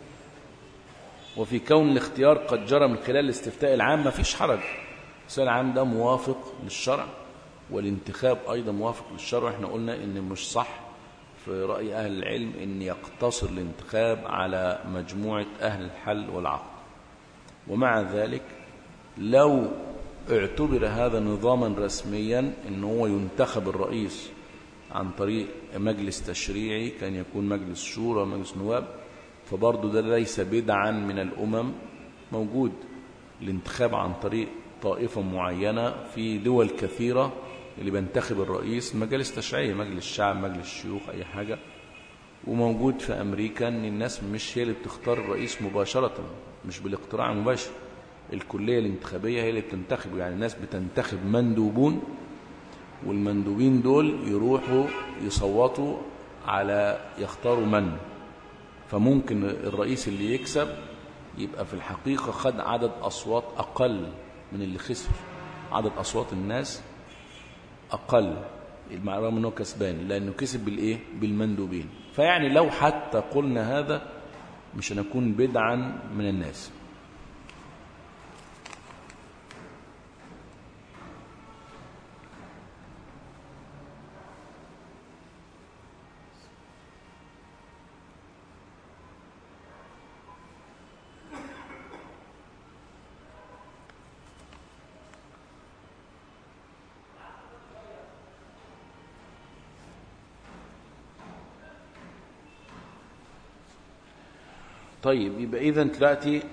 وفي كون الاختيار قد جرى من خلال الاستفتاء العام ما فيش حرج الاستفتاء العام ده موافق للشرع والانتخاب أيضا موافق للشرع احنا قلنا إن مش صح في رأي أهل العلم إن يقتصر الانتخاب على مجموعة أهل الحل والعقد ومع ذلك لو اعتبر هذا نظاما رسميا ان هو ينتخب الرئيس عن طريق مجلس تشريعي كان يكون مجلس شورى مجلس نواب فبرضه ده ليس بدعا من الأمم موجود الانتخاب عن طريق طائفة معينة في دول كثيرة اللي بينتخب الرئيس مجالس تشريعية مجلس الشعب مجلس الشيوخ أي حاجة وموجود في أمريكا أن الناس مش هي اللي بتختار الرئيس مباشرة مش بالاقتراع المباشر الكلية الانتخابية هي اللي بتنتخب يعني الناس بتنتخب مندوبون والمندوبين دول يروحوا يصوتوا على يختاروا من فممكن الرئيس اللي يكسب يبقى في الحقيقة خد عدد أصوات أقل من اللي خسر عدد أصوات الناس أقل رغم أنه كسبان لأنه كسب بالإيه؟ بالمندوبين فيعني لو حتى قلنا هذا مش هنكون بدعا من الناس طيب يبقى إذا دلوقتي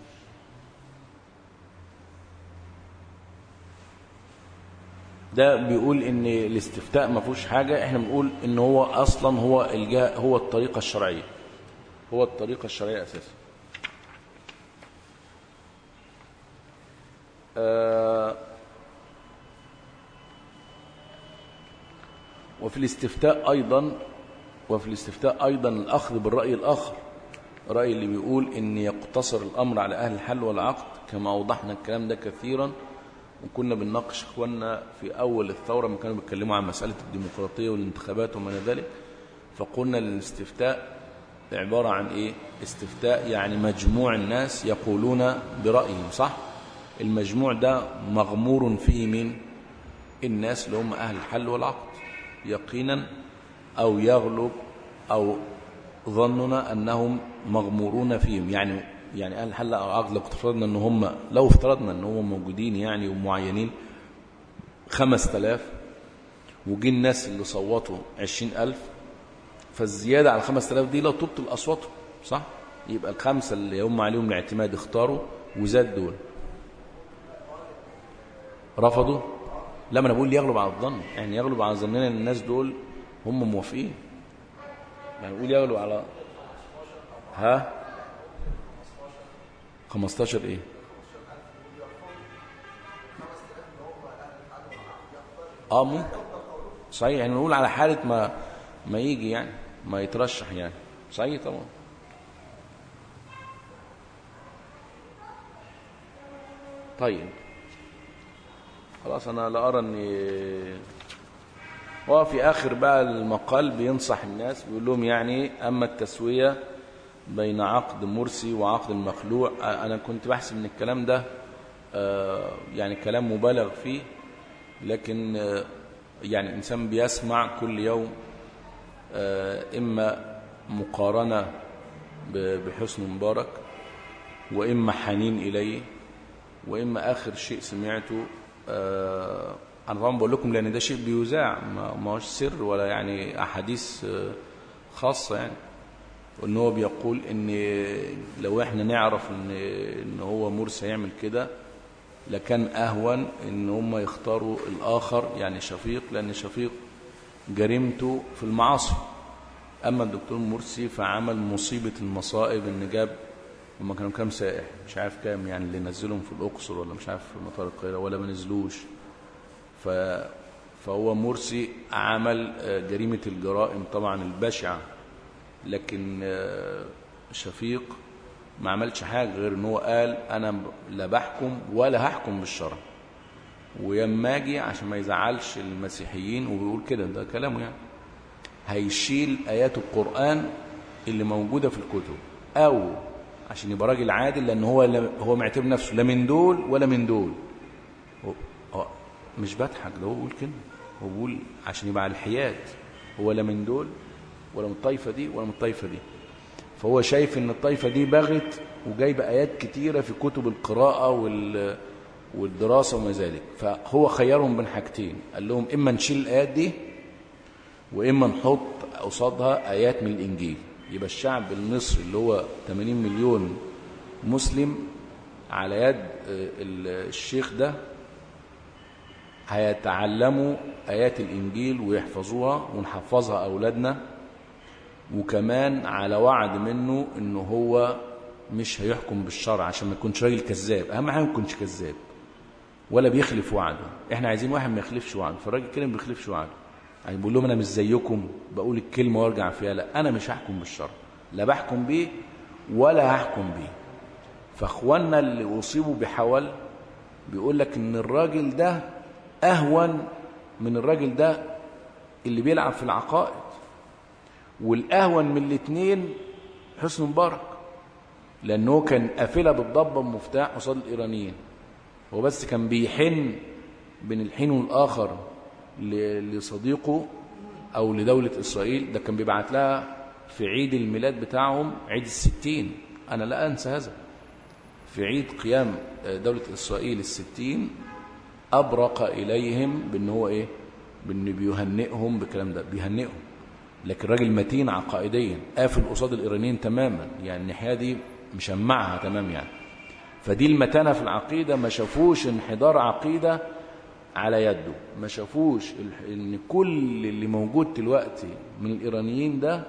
ده بيقول ان الاستفتاء ما فيهوش حاجه احنا بنقول ان هو اصلا هو الجا هو الطريقه الشرعيه هو الطريقه الشرعيه اساسا آه وفي الاستفتاء ايضا وفي الاستفتاء ايضا الاخذ بالراي الاخر الرأي اللي بيقول إن يقتصر الأمر على أهل الحل والعقد كما أوضحنا الكلام ده كثيرا وكنا بنناقش إخواننا في أول الثورة ما كانوا بيتكلموا عن مسألة الديمقراطية والانتخابات وما إلى ذلك فقلنا الاستفتاء عبارة عن إيه؟ استفتاء يعني مجموع الناس يقولون برأيهم صح؟ المجموع ده مغمور فيه من الناس اللي هم أهل الحل والعقد يقينا أو يغلب أو ظننا أنهم مغمورون فيهم يعني يعني أهل الحل أو العقد لو افترضنا أن هم لو افترضنا أن هم موجودين يعني ومعينين خمس تلاف وجي الناس اللي صوتوا عشرين ألف فالزيادة على الخمس تلاف دي لو تبطل أصواتهم صح؟ يبقى الخمسة اللي هم عليهم الاعتماد اختاروا وزاد دول رفضوا لا ما انا بقول يغلب على الظن يعني يغلب على ظننا ان الناس دول هم موافقين يعني نقول يغلب على ها 15 ايه اه ممكن صحيح يعني نقول على حالة ما ما يجي يعني ما يترشح يعني صحيح طبعا طيب خلاص انا لا ارى ان هو في آخر بقى المقال بينصح الناس بيقول لهم يعني أما التسوية بين عقد مرسي وعقد المخلوع أنا كنت بحسب من الكلام ده يعني كلام مبالغ فيه لكن يعني إنسان بيسمع كل يوم إما مقارنة بحسن مبارك وإما حنين إليه وإما آخر شيء سمعته انا طبعا بقول لكم لان ده شيء بيذاع ما هوش سر ولا يعني احاديث خاصه يعني وان هو بيقول ان لو احنا نعرف ان ان هو مرسي يعمل كده لكان اهون ان هم يختاروا الاخر يعني شفيق لان شفيق جريمته في المعاصي اما الدكتور مرسي فعمل مصيبه المصائب ان جاب هم كانوا كام سائح مش عارف كام يعني اللي نزلهم في الاقصر ولا مش عارف في مطار القاهره ولا ما نزلوش ف فهو مرسي عمل جريمة الجرائم طبعا البشعة لكن شفيق ما عملش حاجة غير ان هو قال انا لا بحكم ولا هحكم بالشرع ويما اجي عشان ما يزعلش المسيحيين وبيقول كده ده كلامه يعني هيشيل ايات القرآن اللي موجودة في الكتب او عشان يبقى راجل عادل لان هو هو معتبر نفسه لا من دول ولا من دول مش بضحك ده هو بيقول كده هو بيقول عشان يبقى على الحياد هو لا من دول ولا من الطائفة دي ولا من الطائفة دي فهو شايف ان الطائفة دي بغت وجايبة آيات كتيرة في كتب القراءة وال والدراسة وما ذلك فهو خيرهم بين حاجتين قال لهم إما نشيل الآيات دي وإما نحط قصادها آيات من الإنجيل يبقى الشعب المصري اللي هو 80 مليون مسلم على يد الشيخ ده هيتعلموا آيات الإنجيل ويحفظوها ونحفظها أولادنا وكمان على وعد منه انه هو مش هيحكم بالشرع عشان ما يكونش راجل كذاب اهم حاجه ما يكونش كذاب ولا بيخلف وعده احنا عايزين واحد ما يخلفش وعده فالراجل كده ما بيخلفش وعده يعني بيقول لهم انا مش زيكم بقول الكلمه وارجع فيها لا انا مش هحكم بالشرع لا بحكم بيه ولا هحكم بيه فاخواننا اللي اصيبوا بحول بيقول لك ان الراجل ده اهون من الراجل ده اللي بيلعب في العقائد والاهون من الاثنين حسن مبارك لانه كان قافله بالضبه بمفتاح قصاد الايرانيين هو بس كان بيحن بين الحين والاخر ل- لصديقه او لدوله اسرائيل ده كان بيبعت لها في عيد الميلاد بتاعهم عيد الستين انا لا انسى هذا في عيد قيام دولة إسرائيل الستين أبرق إليهم بأن هو إيه بأنه بيهنئهم بالكلام ده بيهنئهم لكن الراجل متين عقائديا قافل قصاد الإيرانيين تماما يعني الناحية دي مشمعها تمام يعني فدي المتانة في العقيدة ما شافوش انحدار عقيدة على يده ما شافوش ال- ان كل اللي موجود دلوقتي من الإيرانيين ده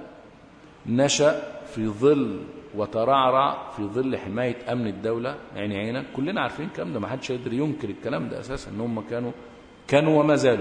نشأ في ظل وترعرع في ظل حماية أمن الدولة عيني عينك كلنا عارفين الكلام ده ما حدش يقدر ينكر الكلام ده أساسا إن هم كانوا كانوا وما زالوا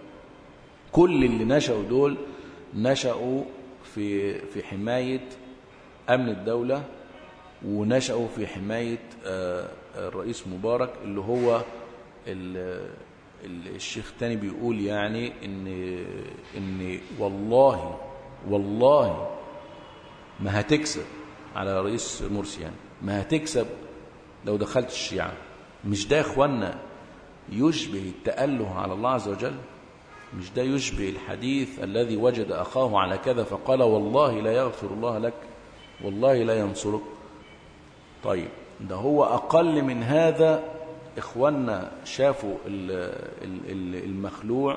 كل اللي نشأوا دول نشأوا في في حماية أمن الدولة ونشأوا في حماية آه، الرئيس مبارك اللي هو ال- ال- الشيخ تاني بيقول يعني إن إن والله والله ما هتكسب على رئيس مرسي يعني ما هتكسب لو دخلت الشيعة مش ده يا اخوانا يشبه التأله على الله عز وجل مش ده يشبه الحديث الذي وجد أخاه على كذا فقال والله لا يغفر الله لك والله لا ينصرك طيب ده هو أقل من هذا إخواننا شافوا ال- ال- ال- المخلوع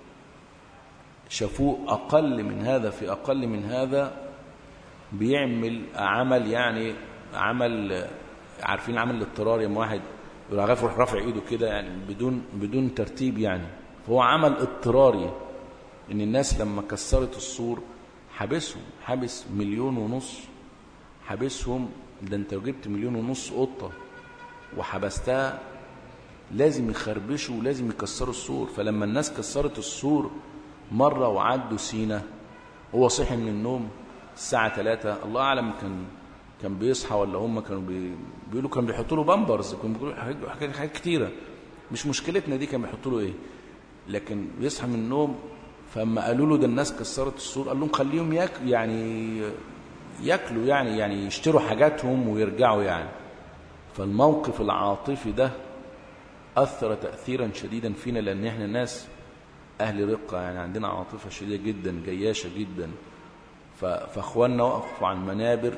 شافوه أقل من هذا في أقل من هذا بيعمل عمل يعني عمل عارفين العمل الاضطراري لما واحد يبقى عارف يروح رافع ايده كده يعني بدون بدون ترتيب يعني فهو عمل اضطراري ان الناس لما كسرت السور حبسهم حبس مليون ونص حبسهم ده انت لو جبت مليون ونص قطه وحبستها لازم يخربشوا ولازم يكسروا السور فلما الناس كسرت السور مرة وعدوا سينا هو صحي من النوم الساعة 3 الله أعلم كان كان بيصحى ولا هم كانوا بي... بيقولوا كانوا بيحطوا له بامبرز كانوا بيقولوا حاجات- حاجات حاجات كتيرة مش مشكلتنا دي كانوا بيحطوا له إيه لكن بيصحى من النوم فاما قالوا له ده الناس كسرت السور قال لهم خليهم ياك يعني ياكلوا يعني يعني يشتروا حاجاتهم ويرجعوا يعني فالموقف العاطفي ده أثر تأثيرا شديدا فينا لأن احنا ناس أهل رقة يعني عندنا عاطفة شديدة جدا جياشة جدا ف- فأخواننا وقفوا عن منابر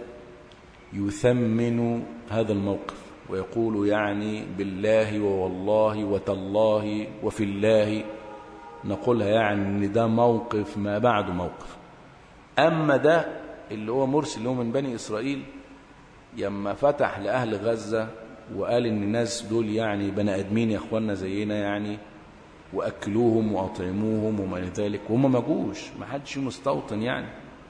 يثمنوا هذا الموقف ويقول يعني بالله ووالله وتالله وفي الله نقولها يعني ان ده موقف ما بعده موقف أما ده اللي هو مرسي اللي هو من بني إسرائيل يما فتح لأهل غزة وقال إن الناس دول يعني بني آدمين يا إخواننا زينا يعني وأكلوهم وأطعموهم وما إلى ذلك وهم ما جوش ما حدش مستوطن يعني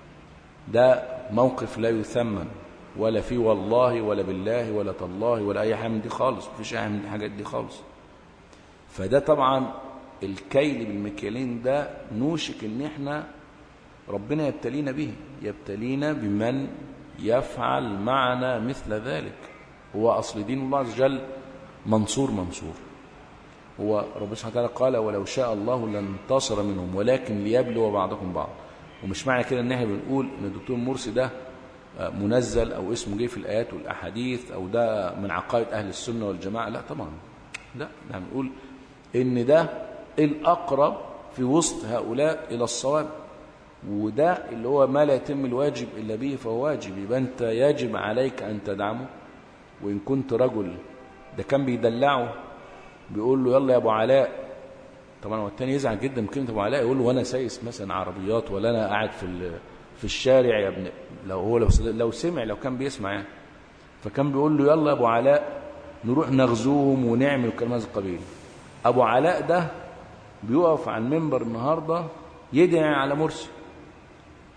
ده موقف لا يثمن ولا فيه والله ولا بالله ولا تالله ولا أي حاجة من دي خالص مفيش أي حاجة من الحاجات دي خالص فده طبعا الكيل بالمكيالين ده نوشك ان احنا ربنا يبتلينا به يبتلينا بمن يفعل معنا مثل ذلك هو أصل دين الله عز وجل منصور منصور هو ربنا سبحانه وتعالى قال ولو شاء الله لانتصر منهم ولكن ليبلو بعضكم بعض ومش معنى كده ان احنا بنقول ان الدكتور مرسي ده منزل او اسمه جه في الايات والاحاديث او ده من عقائد اهل السنه والجماعه لا طبعا لا احنا بنقول ان ده الاقرب في وسط هؤلاء الى الصواب وده اللي هو ما لا يتم الواجب الا به فهو واجب يبقى انت يجب عليك ان تدعمه وان كنت رجل ده كان بيدلعه بيقول له يلا يا ابو علاء طبعا هو التاني يزعل جدا من كلمه ابو علاء يقول له وانا سايس مثلا عربيات ولا انا قاعد في في الشارع يا ابن لو هو لو لو سمع لو كان بيسمع يعني فكان بيقول له يلا يا ابو علاء نروح نغزوهم ونعمل كلام هذا القبيل ابو علاء ده بيقف على المنبر النهارده يدعي على مرسي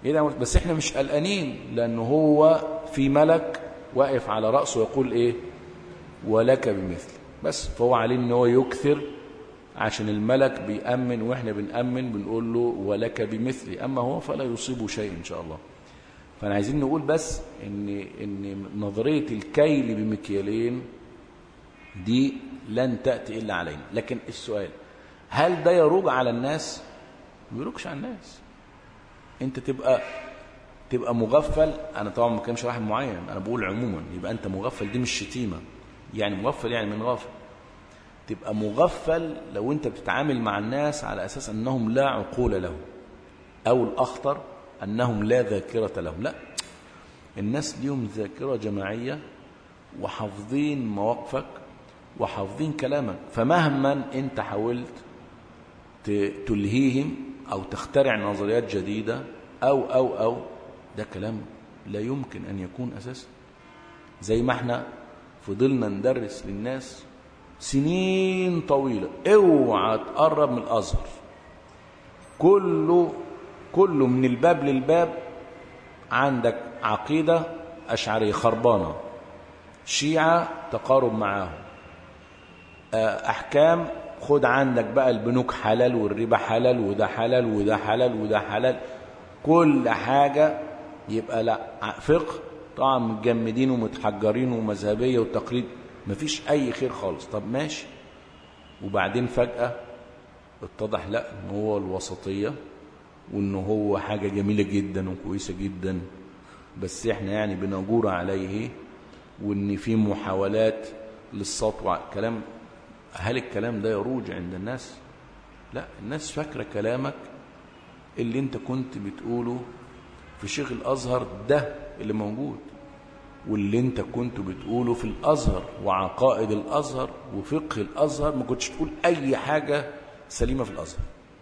إيه ده بس احنا مش قلقانين لأنه هو في ملك واقف على رأسه يقول إيه ولك بمثل بس فهو عليه ان هو يكثر عشان الملك بيأمن واحنا بنأمن بنقول له ولك بمثلي اما هو فلا يصيبه شيء ان شاء الله فانا عايزين نقول بس ان ان نظريه الكيل بمكيالين دي لن تاتي الا علينا لكن السؤال هل ده يروج على الناس ما يروجش على الناس انت تبقى تبقى مغفل انا طبعا ما بكلمش واحد معين انا بقول عموما يبقى انت مغفل دي مش شتيمه يعني مغفل يعني من غافل تبقى مغفل لو انت بتتعامل مع الناس على اساس انهم لا عقول لهم او الاخطر انهم لا ذاكره لهم لا الناس ليهم ذاكره جماعيه وحافظين مواقفك وحافظين كلامك فمهما انت حاولت تلهيهم او تخترع نظريات جديده او او او ده كلام لا يمكن ان يكون اساسا زي ما احنا فضلنا ندرس للناس سنين طويلة اوعى تقرب من الازهر كله كله من الباب للباب عندك عقيدة أشعرية خربانة شيعة تقارب معاهم أحكام خد عندك بقى البنوك حلال والربا حلال وده حلال وده حلال وده حلال كل حاجة يبقى لا فقه طبعا متجمدين ومتحجرين ومذهبيه وتقليد مفيش اي خير خالص طب ماشي وبعدين فجاه اتضح لا ان هو الوسطيه وان هو حاجه جميله جدا وكويسه جدا بس احنا يعني بنجور عليه وان في محاولات للسطوة كلام هل الكلام ده يروج عند الناس لا الناس فاكره كلامك اللي انت كنت بتقوله في شيخ الازهر ده اللي موجود واللي انت كنت بتقوله في الازهر وعقائد الازهر وفقه الازهر ما كنتش تقول اي حاجه سليمه في الازهر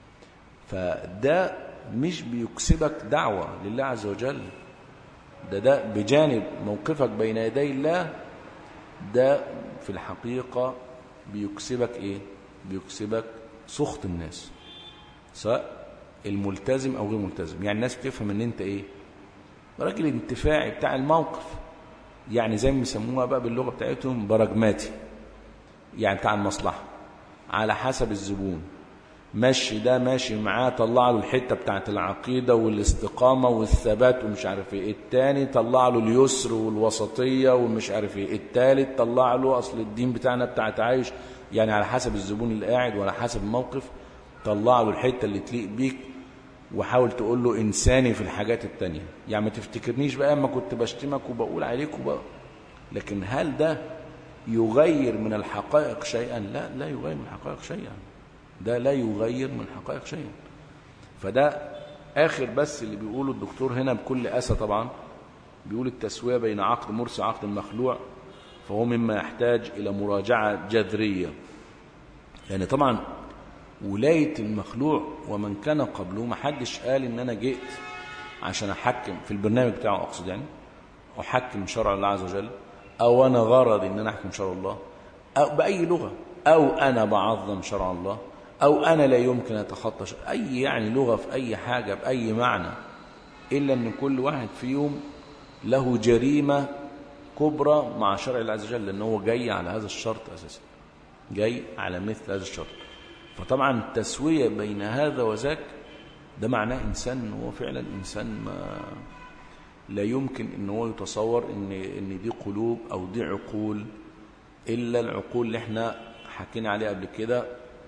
فده مش بيكسبك دعوه لله عز وجل ده ده بجانب موقفك بين يدي الله ده في الحقيقه بيكسبك ايه بيكسبك سخط الناس سواء الملتزم او غير ملتزم يعني الناس بتفهم ان انت ايه راجل انتفاعي بتاع الموقف يعني زي ما بيسموها بقى باللغه بتاعتهم براجماتي يعني بتاع المصلحه على حسب الزبون مشي ده ماشي معاه طلع له الحته بتاعت العقيده والاستقامه والثبات ومش عارف ايه التاني طلع له اليسر والوسطيه ومش عارف ايه التالت طلع له اصل الدين بتاعنا بتاع تعايش يعني على حسب الزبون اللي قاعد وعلى حسب الموقف طلع له الحته اللي تليق بيك وحاول تقول له إنساني في الحاجات التانية يعني ما تفتكرنيش بقى اما كنت بشتمك وبقول عليك وبقى لكن هل ده يغير من الحقائق شيئا لا لا يغير من الحقائق شيئا ده لا يغير من الحقائق شيئا فده آخر بس اللي بيقوله الدكتور هنا بكل أسى طبعا بيقول التسوية بين عقد مرسي وعقد المخلوع فهو مما يحتاج إلى مراجعة جذرية يعني طبعا ولاية المخلوع ومن كان قبله ما حدش قال ان انا جئت عشان احكم في البرنامج بتاعه اقصد يعني احكم شرع الله عز وجل او انا غرض ان انا احكم شرع الله او باي لغة او انا بعظم شرع الله او انا لا يمكن اتخطى شرع اي يعني لغة في اي حاجة باي معنى الا ان كل واحد فيهم له جريمة كبرى مع شرع الله عز وجل لان هو جاي على هذا الشرط اساسا جاي على مثل هذا الشرط فطبعا التسوية بين هذا وذاك ده معناه إنسان هو فعلا إنسان ما لا يمكن ان هو يتصور ان ان دي قلوب او دي عقول الا العقول اللي احنا حكينا عليها قبل كده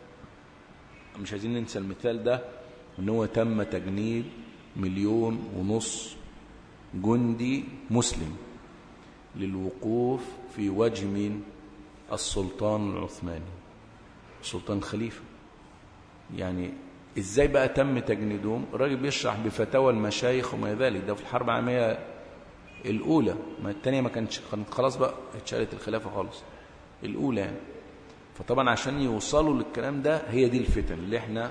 مش عايزين ننسى المثال ده ان هو تم تجنيد مليون ونص جندي مسلم للوقوف في وجه مين السلطان العثماني السلطان الخليفه يعني ازاي بقى تم تجنيدهم الراجل بيشرح بفتاوى المشايخ وما ذلك ده في الحرب العالميه الاولى ما الثانيه ما كانتش كانت خلاص بقى اتشالت الخلافه خالص الاولى يعني فطبعا عشان يوصلوا للكلام ده هي دي الفتن اللي احنا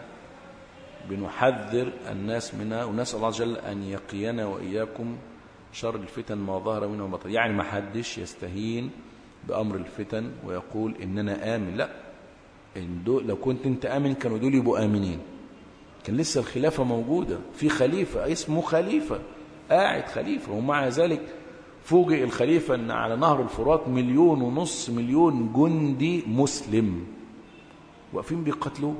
بنحذر الناس منها ونسال الله عز وجل ان يقينا واياكم شر الفتن ما ظهر منها وما بطن يعني ما حدش يستهين بامر الفتن ويقول اننا امن لا إن دول لو كنت انت امن كانوا دول يبقوا امنين كان لسه الخلافة موجودة في خليفة اسمه خليفة قاعد خليفة ومع ذلك فوجئ الخليفة أن على نهر الفرات مليون ونص مليون جندي مسلم واقفين بيقتلوه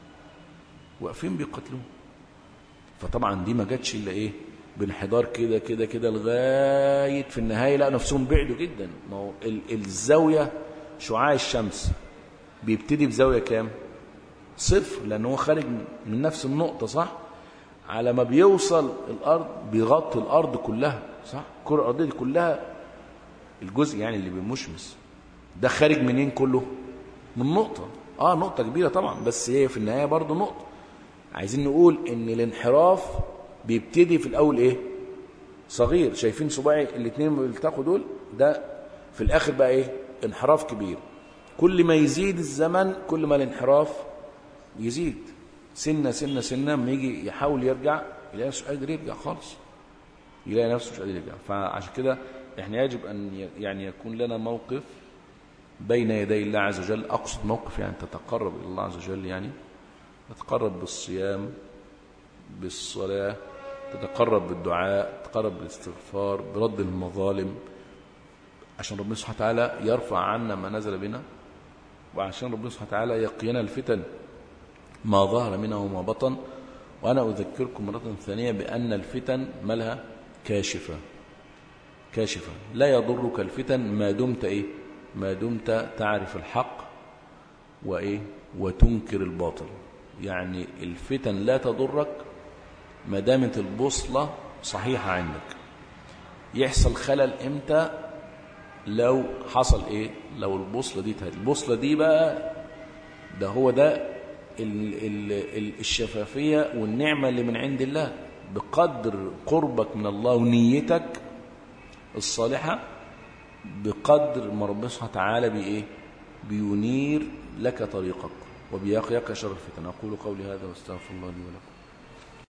واقفين بيقتلوه فطبعا دي ما جاتش إلا إيه بانحدار كده كده كده لغاية في النهاية لقوا نفسهم بعدوا جدا ما هو ال- الزاوية شعاع الشمس بيبتدي بزاوية كام صفر لأن هو خارج من نفس النقطة صح على ما بيوصل الأرض بيغطي الأرض كلها صح الكرة الأرضية دي كلها الجزء يعني اللي بيمشمس ده خارج منين كله من نقطة اه نقطة كبيرة طبعا بس هي في النهاية برضو نقطة عايزين نقول ان الانحراف بيبتدي في الاول ايه صغير شايفين صباعي الاثنين اللي بيلتقوا دول ده في الاخر بقى ايه انحراف كبير كل ما يزيد الزمن كل ما الانحراف يزيد سنة سنة سنة لما يجي يحاول يرجع يلاقي نفسه مش قادر يرجع خالص يلاقي نفسه مش قادر يرجع فعشان كده احنا يجب ان ي- يعني يكون لنا موقف بين يدي الله عز وجل اقصد موقف يعني تتقرب الى الله عز وجل يعني تتقرب بالصيام بالصلاة تتقرب بالدعاء تتقرب بالاستغفار برد المظالم عشان ربنا سبحانه وتعالى يرفع عنا ما نزل بنا وعشان ربنا سبحانه وتعالى يقينا الفتن ما ظهر منها وما بطن وأنا أذكركم مرة ثانية بأن الفتن مالها كاشفة كاشفة لا يضرك الفتن ما دمت إيه ما دمت تعرف الحق وإيه وتنكر الباطل يعني الفتن لا تضرك ما دامت البوصلة صحيحة عندك يحصل خلل امتى لو حصل ايه لو البوصلة دي تهد البوصلة دي بقى ده هو ده ال ال ال الشفافية والنعمة اللي من عند الله بقدر قربك من الله ونيتك الصالحة بقدر ما ربنا سبحانه وتعالى بإيه بينير لك طريقك وبيقيك شر الفتن أقول قولي هذا واستغفر الله لي ولكم